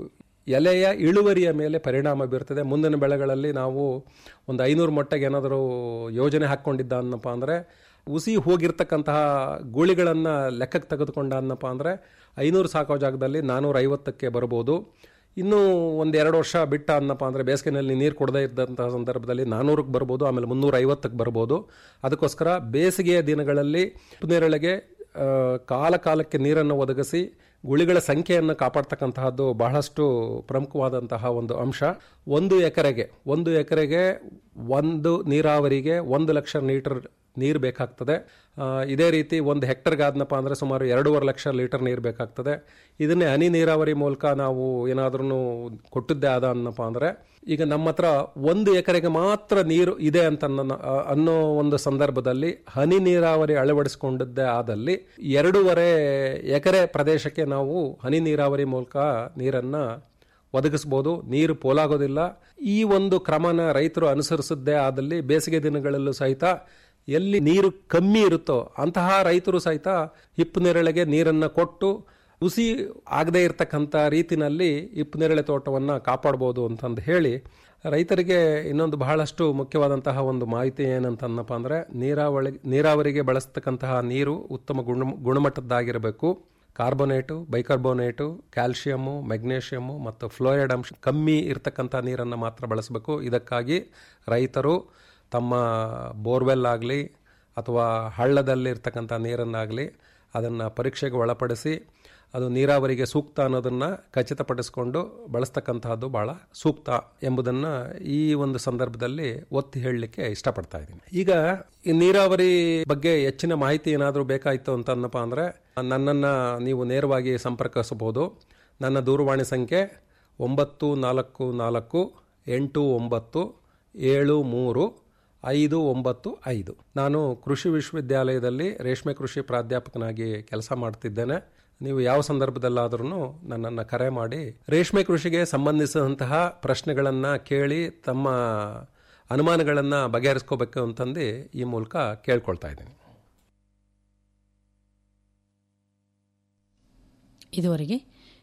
ಎಲೆಯ ಇಳುವರಿಯ ಮೇಲೆ ಪರಿಣಾಮ ಬೀರ್ತದೆ ಮುಂದಿನ ಬೆಳೆಗಳಲ್ಲಿ ನಾವು ಒಂದು ಐನೂರು ಮಟ್ಟಿಗೆ ಏನಾದರೂ ಯೋಜನೆ ಹಾಕ್ಕೊಂಡಿದ್ದ ಅನ್ನಪ್ಪ ಅಂದರೆ ಹುಸಿ ಹೋಗಿರ್ತಕ್ಕಂತಹ ಗುಳಿಗಳನ್ನು ಲೆಕ್ಕಕ್ಕೆ ತೆಗೆದುಕೊಂಡ ಅನ್ನಪ್ಪ ಅಂದರೆ ಐನೂರು ಸಾಕೋ ಜಾಗದಲ್ಲಿ ನಾನ್ನೂರ ಐವತ್ತಕ್ಕೆ ಬರ್ಬೋದು ಇನ್ನೂ ಒಂದು ಎರಡು ವರ್ಷ ಬಿಟ್ಟ ಅನ್ನಪ್ಪ ಅಂದರೆ ಬೇಸಿಗೆನಲ್ಲಿ ನೀರು ಕೊಡದೇ ಇದ್ದಂತಹ ಸಂದರ್ಭದಲ್ಲಿ ನಾನ್ನೂರಕ್ಕೆ ಬರ್ಬೋದು ಆಮೇಲೆ ಮುನ್ನೂರ ಐವತ್ತಕ್ಕೆ ಬರ್ಬೋದು ಅದಕ್ಕೋಸ್ಕರ ಬೇಸಿಗೆಯ ದಿನಗಳಲ್ಲಿ ನೇರಳೆಗೆ ಆ, ಕಾಲ ಕಾಲಕ್ಕೆ ನೀರನ್ನು ಒದಗಿಸಿ ಗುಳಿಗಳ ಸಂಖ್ಯೆಯನ್ನು ಕಾಪಾಡ್ತಕ್ಕಂತಹದ್ದು ಬಹಳಷ್ಟು ಪ್ರಮುಖವಾದಂತಹ ಒಂದು ಅಂಶ ಒಂದು ಎಕರೆಗೆ ಒಂದು ಎಕರೆಗೆ ಒಂದು ನೀರಾವರಿಗೆ ಒಂದು ಲಕ್ಷ ಲೀಟರ್ ನೀರು ಬೇಕಾಗ್ತದೆ ಆ, ಇದೇ ರೀತಿ ಒಂದು ಹೆಕ್ಟರ್ಗಾದ್ನಪ್ಪ ಅಂದರೆ ಸುಮಾರು ಎರಡೂವರೆ ಲಕ್ಷ ಲೀಟರ್ ನೀರು ಬೇಕಾಗ್ತದೆ ಇದನ್ನೇ ಹನಿ ನೀರಾವರಿ ಮೂಲಕ ನಾವು ಏನಾದ್ರೂ ಕೊಟ್ಟಿದ್ದೇ ಆದ ಅನ್ನಪ್ಪ ಅಂದರೆ ಈಗ ನಮ್ಮ ಹತ್ರ ಒಂದು ಎಕರೆಗೆ ಮಾತ್ರ ನೀರು ಇದೆ ಅಂತ ನನ್ನ- ಆ, ಅನ್ನೋ ಒಂದು ಸಂದರ್ಭದಲ್ಲಿ ಹನಿ ನೀರಾವರಿ ಅಳವಡಿಸಿಕೊಂಡಿದ್ದೇ ಆದಲ್ಲಿ ಎರಡೂವರೆ ಎಕರೆ ಪ್ರದೇಶಕ್ಕೆ ನಾವು ಹನಿ ನೀರಾವರಿ ಮೂಲಕ ನೀರನ್ನು ಒದಗಿಸ್ಬೋದು ನೀರು ಪೋಲಾಗೋದಿಲ್ಲ ಈ ಒಂದು ಕ್ರಮನ ರೈತರು ಅನುಸರಿಸದ್ದೇ ಆದಲ್ಲಿ ಬೇಸಿಗೆ ದಿನಗಳಲ್ಲೂ ಸಹಿತ ಎಲ್ಲಿ ನೀರು ಕಮ್ಮಿ ಇರುತ್ತೋ ಅಂತಹ ರೈತರು ಸಹಿತ ಹಿಪ್ಪು ನೇರಳೆಗೆ ನೀರನ್ನು ಕೊಟ್ಟು ಹುಸಿ ಆಗದೇ ಇರತಕ್ಕಂಥ ರೀತಿನಲ್ಲಿ ಹಿಪ್ಪು ನೇರಳೆ ತೋಟವನ್ನು ಕಾಪಾಡ್ಬೋದು ಅಂತಂದು ಹೇಳಿ ರೈತರಿಗೆ ಇನ್ನೊಂದು ಬಹಳಷ್ಟು ಮುಖ್ಯವಾದಂತಹ ಒಂದು ಮಾಹಿತಿ ಏನಂತಂದಪ್ಪ ಅಂದರೆ ನೀರಾವಳಿ ನೀರಾವರಿಗೆ ಬಳಸ್ತಕ್ಕಂತಹ ನೀರು ಉತ್ತಮ ಗುಣ ಗುಣಮಟ್ಟದ್ದಾಗಿರಬೇಕು ಕಾರ್ಬೋನೇಟು ಬೈಕಾರ್ಬೋನೇಟು ಕ್ಯಾಲ್ಶಿಯಮ್ಮು ಮೆಗ್ನೇಷಿಯಮ್ಮು ಮತ್ತು ಫ್ಲೋರೈಡ್ ಅಂಶ ಕಮ್ಮಿ ಇರತಕ್ಕಂಥ ನೀರನ್ನು ಮಾತ್ರ ಬಳಸಬೇಕು ಇದಕ್ಕಾಗಿ ರೈತರು ತಮ್ಮ ಬೋರ್ವೆಲ್ ಆಗಲಿ ಅಥವಾ ಹಳ್ಳದಲ್ಲಿರ್ತಕ್ಕಂಥ ನೀರನ್ನಾಗಲಿ ಅದನ್ನು ಪರೀಕ್ಷೆಗೆ ಒಳಪಡಿಸಿ ಅದು ನೀರಾವರಿಗೆ ಸೂಕ್ತ ಅನ್ನೋದನ್ನು ಖಚಿತಪಡಿಸಿಕೊಂಡು ಬಳಸ್ತಕ್ಕಂತಹದ್ದು ಭಾಳ ಸೂಕ್ತ ಎಂಬುದನ್ನು ಈ ಒಂದು ಸಂದರ್ಭದಲ್ಲಿ ಒತ್ತಿ ಹೇಳಲಿಕ್ಕೆ ಇಷ್ಟಪಡ್ತಾ ಇದ್ದೀನಿ ಈಗ ಈ ನೀರಾವರಿ ಬಗ್ಗೆ ಹೆಚ್ಚಿನ ಮಾಹಿತಿ ಏನಾದರೂ ಬೇಕಾಯಿತು ಅಂತ ಅನ್ನಪ್ಪ ಅಂದರೆ ನನ್ನನ್ನು ನೀವು ನೇರವಾಗಿ ಸಂಪರ್ಕಿಸಬಹುದು ನನ್ನ ದೂರವಾಣಿ ಸಂಖ್ಯೆ ಒಂಬತ್ತು ನಾಲ್ಕು ನಾಲ್ಕು ಎಂಟು ಒಂಬತ್ತು ಏಳು ಮೂರು ಐದು ಒಂಬತ್ತು ಐದು ನಾನು ಕೃಷಿ ವಿಶ್ವವಿದ್ಯಾಲಯದಲ್ಲಿ ರೇಷ್ಮೆ ಕೃಷಿ ಪ್ರಾಧ್ಯಾಪಕನಾಗಿ ಕೆಲಸ ಮಾಡ್ತಿದ್ದೇನೆ ನೀವು ಯಾವ ಸಂದರ್ಭದಲ್ಲಾದ್ರೂ ನನ್ನನ್ನು ಕರೆ ಮಾಡಿ ರೇಷ್ಮೆ ಕೃಷಿಗೆ ಸಂಬಂಧಿಸಿದಂತಹ ಪ್ರಶ್ನೆಗಳನ್ನು ಕೇಳಿ ತಮ್ಮ ಅನುಮಾನಗಳನ್ನು ಬಗೆಹರಿಸ್ಕೋಬೇಕು ಅಂತಂದು ಈ ಮೂಲಕ ಕೇಳ್ಕೊಳ್ತಾ ಇದ್ದೀನಿ ಇದುವರೆಗೆ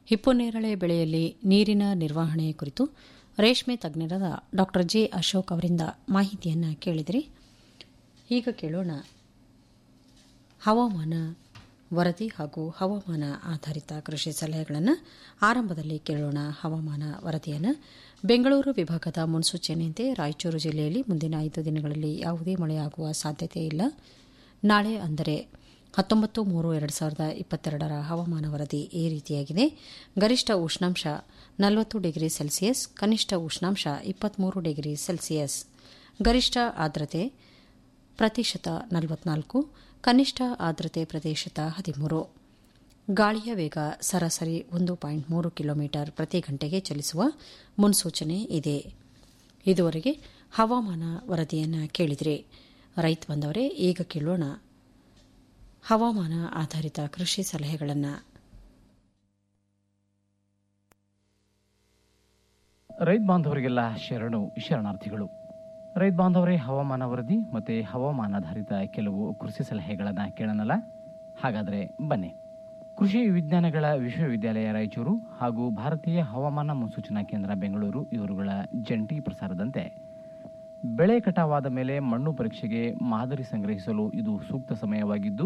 ಹಿಪ್ಪುನೇರಳೆ ಬೆಳೆಯಲ್ಲಿ ನೀರಿನ ನಿರ್ವಹಣೆ ಕುರಿತು ರೇಷ್ಮೆ ತಜ್ಞರಾದ ಡಾ ಜೆ ಅಶೋಕ್ ಅವರಿಂದ ಮಾಹಿತಿಯನ್ನು ಕೇಳಿದಿರಿ ಈಗ ಕೇಳೋಣ ಹವಾಮಾನ ವರದಿ ಹಾಗೂ ಹವಾಮಾನ ಆಧಾರಿತ ಕೃಷಿ ಸಲಹೆಗಳನ್ನು ಆರಂಭದಲ್ಲಿ ಕೇಳೋಣ ಹವಾಮಾನ ವರದಿಯನ್ನು ಬೆಂಗಳೂರು ವಿಭಾಗದ ಮುನ್ಸೂಚನೆಯಂತೆ ರಾಯಚೂರು ಜಿಲ್ಲೆಯಲ್ಲಿ ಮುಂದಿನ ಐದು ದಿನಗಳಲ್ಲಿ ಯಾವುದೇ ಮಳೆಯಾಗುವ ಸಾಧ್ಯತೆ ಇಲ್ಲ ನಾಳೆ ಅಂದರೆ ಹತ್ತೊಂಬತ್ತು ಮೂರು ಎರಡು ಸಾವಿರದ ಇಪ್ಪತ್ತೆರಡರ ಹವಾಮಾನ ವರದಿ ಈ ರೀತಿಯಾಗಿದೆ ಗರಿಷ್ಠ ಉಷ್ಣಾಂಶ ನಲವತ್ತು ಡಿಗ್ರಿ ಸೆಲ್ಸಿಯಸ್ ಕನಿಷ್ಠ ಉಷ್ಣಾಂಶ ಇಪ್ಪತ್ಮೂರು ಡಿಗ್ರಿ ಸೆಲ್ಸಿಯಸ್ ಗರಿಷ್ಠ ಆರ್ದ್ರತೆ ಪ್ರತಿಶತ ನಲವತ್ನಾಲ್ಕು ಕನಿಷ್ಠ ಆರ್ದ್ರತೆ ಪ್ರತಿಶತ ಹದಿಮೂರು ಗಾಳಿಯ ವೇಗ ಸರಾಸರಿ ಒಂದು ಪಾಯಿಂಟ್ ಮೂರು ಕಿಲೋಮೀಟರ್ ಪ್ರತಿ ಗಂಟೆಗೆ ಚಲಿಸುವ ಮುನ್ಸೂಚನೆ ಇದೆ ಇದುವರೆಗೆ ಹವಾಮಾನ ವರದಿಯನ್ನು ಕೇಳಿದ್ರಿ ರೈತ ಬಂದವರೇ ಈಗ ಕೇಳೋಣ ಹವಾಮಾನ ಆಧಾರಿತ ಕೃಷಿ ಸಲಹೆಗಳನ್ನು ರೈತ ಬಾಂಧವರಿಗೆಲ್ಲ ಶರಣು ಶರಣಾರ್ಥಿಗಳು ರೈತ ಬಾಂಧವರೇ ಹವಾಮಾನ ವರದಿ ಮತ್ತು ಹವಾಮಾನಾಧಾರಿತ ಕೆಲವು ಕೃಷಿ ಸಲಹೆಗಳನ್ನು ಕೇಳೋಣಲ್ಲ ಹಾಗಾದರೆ ಬನ್ನಿ ಕೃಷಿ ವಿಜ್ಞಾನಗಳ ವಿಶ್ವವಿದ್ಯಾಲಯ ರಾಯಚೂರು ಹಾಗೂ ಭಾರತೀಯ ಹವಾಮಾನ ಮುನ್ಸೂಚನಾ ಕೇಂದ್ರ ಬೆಂಗಳೂರು ಇವರುಗಳ ಜಂಟಿ ಪ್ರಸಾರದಂತೆ ಬೆಳೆ ಕಟಾವಾದ ಮೇಲೆ ಮಣ್ಣು ಪರೀಕ್ಷೆಗೆ ಮಾದರಿ ಸಂಗ್ರಹಿಸಲು ಇದು ಸೂಕ್ತ ಸಮಯವಾಗಿದ್ದು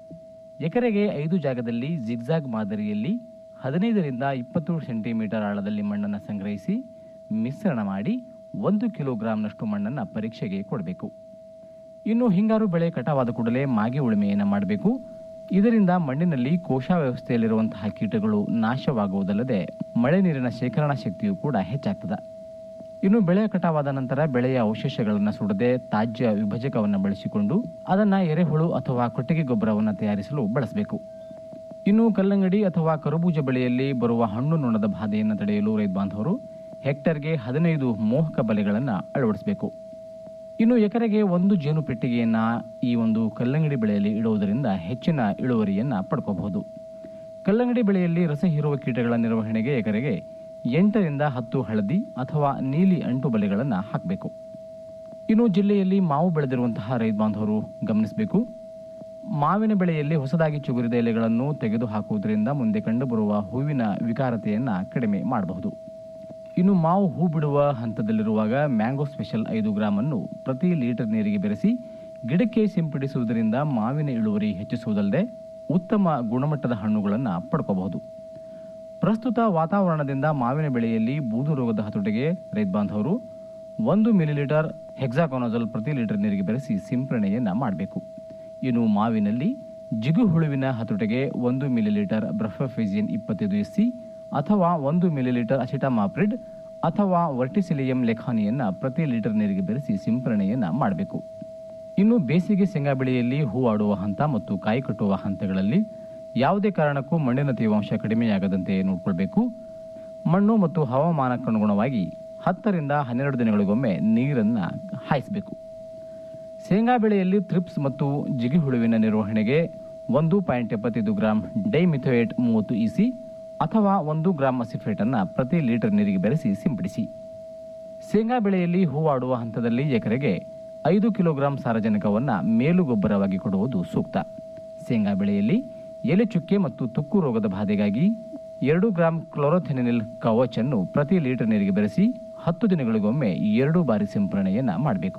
ಎಕರೆಗೆ ಐದು ಜಾಗದಲ್ಲಿ ಜಿಗ್ಜಾಗ್ ಮಾದರಿಯಲ್ಲಿ ಹದಿನೈದರಿಂದ ಇಪ್ಪತ್ತು ಸೆಂಟಿಮೀಟರ್ ಆಳದಲ್ಲಿ ಮಣ್ಣನ್ನು ಸಂಗ್ರಹಿಸಿ ಮಿಶ್ರಣ ಮಾಡಿ ಒಂದು ಕಿಲೋಗ್ರಾಂನಷ್ಟು ಮಣ್ಣನ್ನು ಪರೀಕ್ಷೆಗೆ ಕೊಡಬೇಕು ಇನ್ನು ಹಿಂಗಾರು ಬೆಳೆ ಕಟಾವಾದ ಕೂಡಲೇ ಮಾಗಿ ಉಳುಮೆಯನ್ನು ಮಾಡಬೇಕು ಇದರಿಂದ ಮಣ್ಣಿನಲ್ಲಿ ಕೋಶ ವ್ಯವಸ್ಥೆಯಲ್ಲಿರುವಂತಹ ಕೀಟಗಳು ನಾಶವಾಗುವುದಲ್ಲದೆ ಮಳೆ ನೀರಿನ ಶೇಖರಣಾ ಶಕ್ತಿಯೂ ಕೂಡ ಹೆಚ್ಚಾಗ್ತದೆ ಇನ್ನು ಬೆಳೆ ಕಟಾವಾದ ನಂತರ ಬೆಳೆಯ ಅವಶೇಷಗಳನ್ನು ಸುಡದೆ ತಾಜ್ಯ ವಿಭಜಕವನ್ನು ಬಳಸಿಕೊಂಡು ಅದನ್ನು ಎರೆಹುಳು ಅಥವಾ ಕೊಟ್ಟಿಗೆ ಗೊಬ್ಬರವನ್ನು ತಯಾರಿಸಲು ಬಳಸಬೇಕು ಇನ್ನು ಕಲ್ಲಂಗಡಿ ಅಥವಾ ಕರಬೂಜ ಬೆಳೆಯಲ್ಲಿ ಬರುವ ಹಣ್ಣು ನೊಣದ ಬಾಧೆಯನ್ನು ತಡೆಯಲು ರೈತ ಬಾಂಧವರು ಹೆಕ್ಟರ್ಗೆ ಹದಿನೈದು ಮೋಹಕ ಬಲೆಗಳನ್ನು ಅಳವಡಿಸಬೇಕು ಇನ್ನು ಎಕರೆಗೆ ಒಂದು ಜೇನು ಪೆಟ್ಟಿಗೆಯನ್ನ ಈ ಒಂದು ಕಲ್ಲಂಗಡಿ ಬೆಳೆಯಲ್ಲಿ ಇಡುವುದರಿಂದ ಹೆಚ್ಚಿನ ಇಳುವರಿಯನ್ನ ಪಡ್ಕೋಬಹುದು ಕಲ್ಲಂಗಡಿ ಬೆಳೆಯಲ್ಲಿ ರಸ ಹೀರುವ ಕೀಟಗಳ ನಿರ್ವಹಣೆಗೆ ಎಕರೆಗೆ ಎಂಟರಿಂದ ಹತ್ತು ಹಳದಿ ಅಥವಾ ನೀಲಿ ಅಂಟು ಬಲೆಗಳನ್ನು ಹಾಕಬೇಕು ಇನ್ನು ಜಿಲ್ಲೆಯಲ್ಲಿ ಮಾವು ಬೆಳೆದಿರುವಂತಹ ರೈತ ಬಾಂಧವರು ಗಮನಿಸಬೇಕು ಮಾವಿನ ಬೆಳೆಯಲ್ಲಿ ಹೊಸದಾಗಿ ಚುಗುರಿದ ಎಲೆಗಳನ್ನು ತೆಗೆದು ಹಾಕುವುದರಿಂದ ಮುಂದೆ ಕಂಡುಬರುವ ಹೂವಿನ ವಿಕಾರತೆಯನ್ನ ಕಡಿಮೆ ಮಾಡಬಹುದು ಇನ್ನು ಮಾವು ಹೂ ಬಿಡುವ ಹಂತದಲ್ಲಿರುವಾಗ ಮ್ಯಾಂಗೋ ಸ್ಪೆಷಲ್ ಐದು ಗ್ರಾಮ್ ಅನ್ನು ಪ್ರತಿ ಲೀಟರ್ ನೀರಿಗೆ ಬೆರೆಸಿ ಗಿಡಕ್ಕೆ ಸಿಂಪಡಿಸುವುದರಿಂದ ಮಾವಿನ ಇಳುವರಿ ಹೆಚ್ಚಿಸುವುದಲ್ಲದೆ ಉತ್ತಮ ಗುಣಮಟ್ಟದ ಹಣ್ಣುಗಳನ್ನು ಪಡ್ಕೋಬಹುದು ಪ್ರಸ್ತುತ ವಾತಾವರಣದಿಂದ ಮಾವಿನ ಬೆಳೆಯಲ್ಲಿ ಬೂದು ರೋಗದ ಹತೋಟಿಗೆ ರೈತ ಬಾಂಧವರು ಒಂದು ಮಿಲಿಲೀಟರ್ ಹೆಕ್ಸಾಕೊನಜಲ್ ಪ್ರತಿ ಲೀಟರ್ ನೀರಿಗೆ ಬೆರೆಸಿ ಸಿಂಪರಣೆಯನ್ನ ಮಾಡಬೇಕು ಇನ್ನು ಮಾವಿನಲ್ಲಿ ಜಿಗು ಹುಳುವಿನ ಹತೋಟಿಗೆ ಒಂದು ಮಿಲಿಲೀಟರ್ ಬ್ರಫಫಿಜಿಯನ್ ಇಪ್ಪತ್ತೈದು ಎಸ್ಸಿ ಅಥವಾ ಒಂದು ಮಿಲಿಲೀಟರ್ ಅಸಿಟಾಮಾಪ್ರಿಡ್ ಅಥವಾ ವರ್ಟಿಸಿಲಿಯಂ ಲೆಖಾನಿಯನ್ನ ಪ್ರತಿ ಲೀಟರ್ ನೀರಿಗೆ ಬೆರೆಸಿ ಸಿಂಪರಣೆಯನ್ನ ಮಾಡಬೇಕು ಇನ್ನು ಬೇಸಿಗೆ ಶೇಂಗಾ ಬೆಳೆಯಲ್ಲಿ ಹೂವಾಡುವ ಹಂತ ಮತ್ತು ಕಾಯಿ ಕಟ್ಟುವ ಹಂತಗಳಲ್ಲಿ ಯಾವುದೇ ಕಾರಣಕ್ಕೂ ಮಣ್ಣಿನ ತೇವಾಂಶ ಕಡಿಮೆಯಾಗದಂತೆ ನೋಡಿಕೊಳ್ಬೇಕು ಮಣ್ಣು ಮತ್ತು ಹವಾಮಾನಕ್ಕನುಗುಣವಾಗಿ ಹತ್ತರಿಂದ ಹನ್ನೆರಡು ದಿನಗಳಿಗೊಮ್ಮೆ ನೀರನ್ನು ಹಾಯಿಸಬೇಕು ಶೇಂಗಾ ಬೆಳೆಯಲ್ಲಿ ಥ್ರಿಪ್ಸ್ ಮತ್ತು ಜಿಗಿಹುಳುವಿನ ನಿರ್ವಹಣೆಗೆ ಒಂದು ಪಾಯಿಂಟ್ ಎಪ್ಪತ್ತೈದು ಗ್ರಾಂ ಡೈಮಿಥೋಯೇಟ್ ಮೂವತ್ತು ಇಸಿ ಅಥವಾ ಒಂದು ಗ್ರಾಂ ಅಸಿಫೇಟ್ ಅನ್ನ ಪ್ರತಿ ಲೀಟರ್ ನೀರಿಗೆ ಬೆರೆಸಿ ಸಿಂಪಡಿಸಿ ಶೇಂಗಾ ಬೆಳೆಯಲ್ಲಿ ಹೂವಾಡುವ ಹಂತದಲ್ಲಿ ಎಕರೆಗೆ ಐದು ಕಿಲೋಗ್ರಾಂ ಸಾರಜನಕವನ್ನ ಮೇಲು ಗೊಬ್ಬರವಾಗಿ ಕೊಡುವುದು ಸೂಕ್ತ ಶೇಂಗಾ ಬೆಳೆಯಲ್ಲಿ ಎಲೆ ಚುಕ್ಕೆ ಮತ್ತು ತುಕ್ಕು ರೋಗದ ಬಾಧೆಗಾಗಿ ಎರಡು ಗ್ರಾಂ ಕ್ಲೋರೋಥೆನಿಲ್ ಕವಚ್ ಅನ್ನು ಪ್ರತಿ ಲೀಟರ್ ನೀರಿಗೆ ಬೆರೆಸಿ ಹತ್ತು ದಿನಗಳಿಗೊಮ್ಮೆ ಎರಡು ಬಾರಿ ಸಿಂಪರಣೆಯನ್ನ ಮಾಡಬೇಕು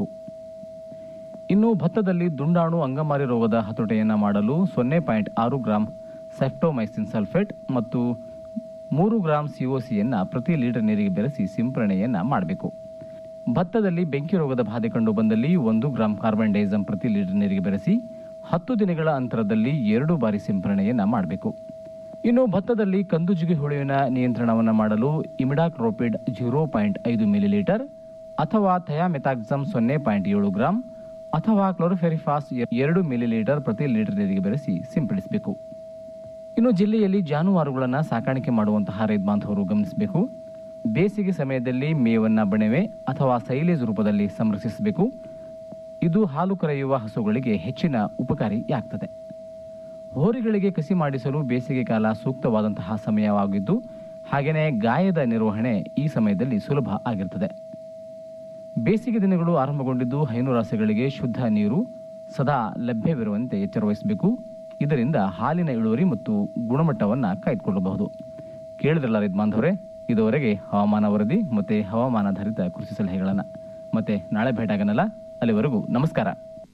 ಇನ್ನು ಭತ್ತದಲ್ಲಿ ದುಂಡಾಣು ಅಂಗಮಾರಿ ರೋಗದ ಹತೋಟಿಯನ್ನ ಮಾಡಲು ಸೊನ್ನೆ ಪಾಯಿಂಟ್ ಆರು ಗ್ರಾಂ ಸೆಫ್ಟೋಮೈಸಿನ್ ಸಲ್ಫೇಟ್ ಮತ್ತು ಮೂರು ಗ್ರಾಂ ಸಿಒಸಿಯನ್ನ ಪ್ರತಿ ಲೀಟರ್ ನೀರಿಗೆ ಬೆರೆಸಿ ಸಿಂಪರಣೆಯನ್ನ ಮಾಡಬೇಕು ಭತ್ತದಲ್ಲಿ ಬೆಂಕಿ ರೋಗದ ಬಾಧೆ ಕಂಡು ಬಂದಲ್ಲಿ ಒಂದು ಗ್ರಾಂ ಕಾರ್ಬನ್ ಡೈಸಮ್ ಪ್ರತಿ ಲೀಟರ್ ನೀರಿಗೆ ಬೆರೆಸಿ ಹತ್ತು ದಿನಗಳ ಅಂತರದಲ್ಲಿ ಎರಡು ಬಾರಿ ಸಿಂಪರಣೆಯನ್ನ ಮಾಡಬೇಕು ಇನ್ನು ಭತ್ತದಲ್ಲಿ ಕಂದುಜಿಗಿ ಹುಳುವಿನ ನಿಯಂತ್ರಣವನ್ನು ಮಾಡಲು ಇಮಿಡಾಕ್ರೋಪಿಡ್ ಜೀರೋ ಪಾಯಿಂಟ್ ಐದು ಮಿಲಿಲೀಟರ್ ಅಥವಾ ಥಯಾಮೆಥಾಕ್ಸಮ್ ಸೊನ್ನೆ ಪಾಯಿಂಟ್ ಏಳು ಗ್ರಾಂ ಅಥವಾ ಕ್ಲೋರೋಫೆರಿಫಾಸ್ ಎರಡು ಮಿಲಿಲೀಟರ್ ಪ್ರತಿ ಲೀಟರ್ ನೀರಿಗೆ ಬೆರೆಸಿ ಸಿಂಪಡಿಸಬೇಕು ಇನ್ನು ಜಿಲ್ಲೆಯಲ್ಲಿ ಜಾನುವಾರುಗಳನ್ನು ಸಾಕಾಣಿಕೆ ಮಾಡುವಂತಹ ರೈತ ಬಾಂಧವರು ಗಮನಿಸಬೇಕು ಬೇಸಿಗೆ ಸಮಯದಲ್ಲಿ ಮೇವನ್ನ ಬಣವೆ ಅಥವಾ ಸೈಲೇಜ್ ರೂಪದಲ್ಲಿ ಸಂರಕ್ಷಿಸಬೇಕು ಇದು ಹಾಲು ಕರೆಯುವ ಹಸುಗಳಿಗೆ ಹೆಚ್ಚಿನ ಉಪಕಾರಿಯಾಗ್ತದೆ ಹೋರಿಗಳಿಗೆ ಕಸಿ ಮಾಡಿಸಲು ಬೇಸಿಗೆ ಕಾಲ ಸೂಕ್ತವಾದಂತಹ ಸಮಯವಾಗಿದ್ದು ಹಾಗೆಯೇ ಗಾಯದ ನಿರ್ವಹಣೆ ಈ ಸಮಯದಲ್ಲಿ ಸುಲಭ ಆಗಿರ್ತದೆ ಬೇಸಿಗೆ ದಿನಗಳು ಆರಂಭಗೊಂಡಿದ್ದು ಹೈನುರಾಸೆಗಳಿಗೆ ಶುದ್ಧ ನೀರು ಸದಾ ಲಭ್ಯವಿರುವಂತೆ ಎಚ್ಚರ ವಹಿಸಬೇಕು ಇದರಿಂದ ಹಾಲಿನ ಇಳುವರಿ ಮತ್ತು ಗುಣಮಟ್ಟವನ್ನು ಕಾಯ್ದುಕೊಳ್ಳಬಹುದು ಕೇಳಿದ್ರಲ್ಲ ರೈತ ಬಾಂಧವರೇ ಇದುವರೆಗೆ ಹವಾಮಾನ ವರದಿ ಮತ್ತೆ ಹವಾಮಾನಾಧಾರಿತ ಕೃಷಿ ಸಲಹೆಗಳನ್ನ ಮತ್ತೆ ನಾಳೆ ಭೇಟಿಯಾಗನಲ್ಲ ಅಲ್ಲಿವರೆಗೂ ನಮಸ್ಕಾರ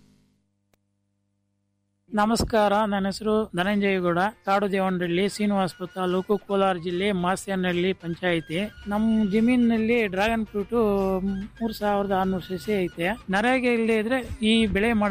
ನಮಸ್ಕಾರ ನನ್ನ ಹೆಸರು ಧನಂಜಯಗೌಡ ಕಾಡು ದೇವನಹಳ್ಳಿ ಶ್ರೀನಿವಾಸಪುರ ತಾಲೂಕು ಕೋಲಾರ ಜಿಲ್ಲೆ ಮಾಸ್ಯನಹಳ್ಳಿ ಪಂಚಾಯಿತಿ ನಮ್ಮ ಜಮೀನಿನಲ್ಲಿ ಡ್ರ್ಯಾಗನ್ ಫ್ರೂಟ್ ಮೂರ್ ಸಾವಿರದ ಆರ್ನೂರು ಸಸಿ ಐತೆ ನರೇಗೆ ಇಲ್ಲದೆ ಇದ್ರೆ ಈ ಬೆಳೆ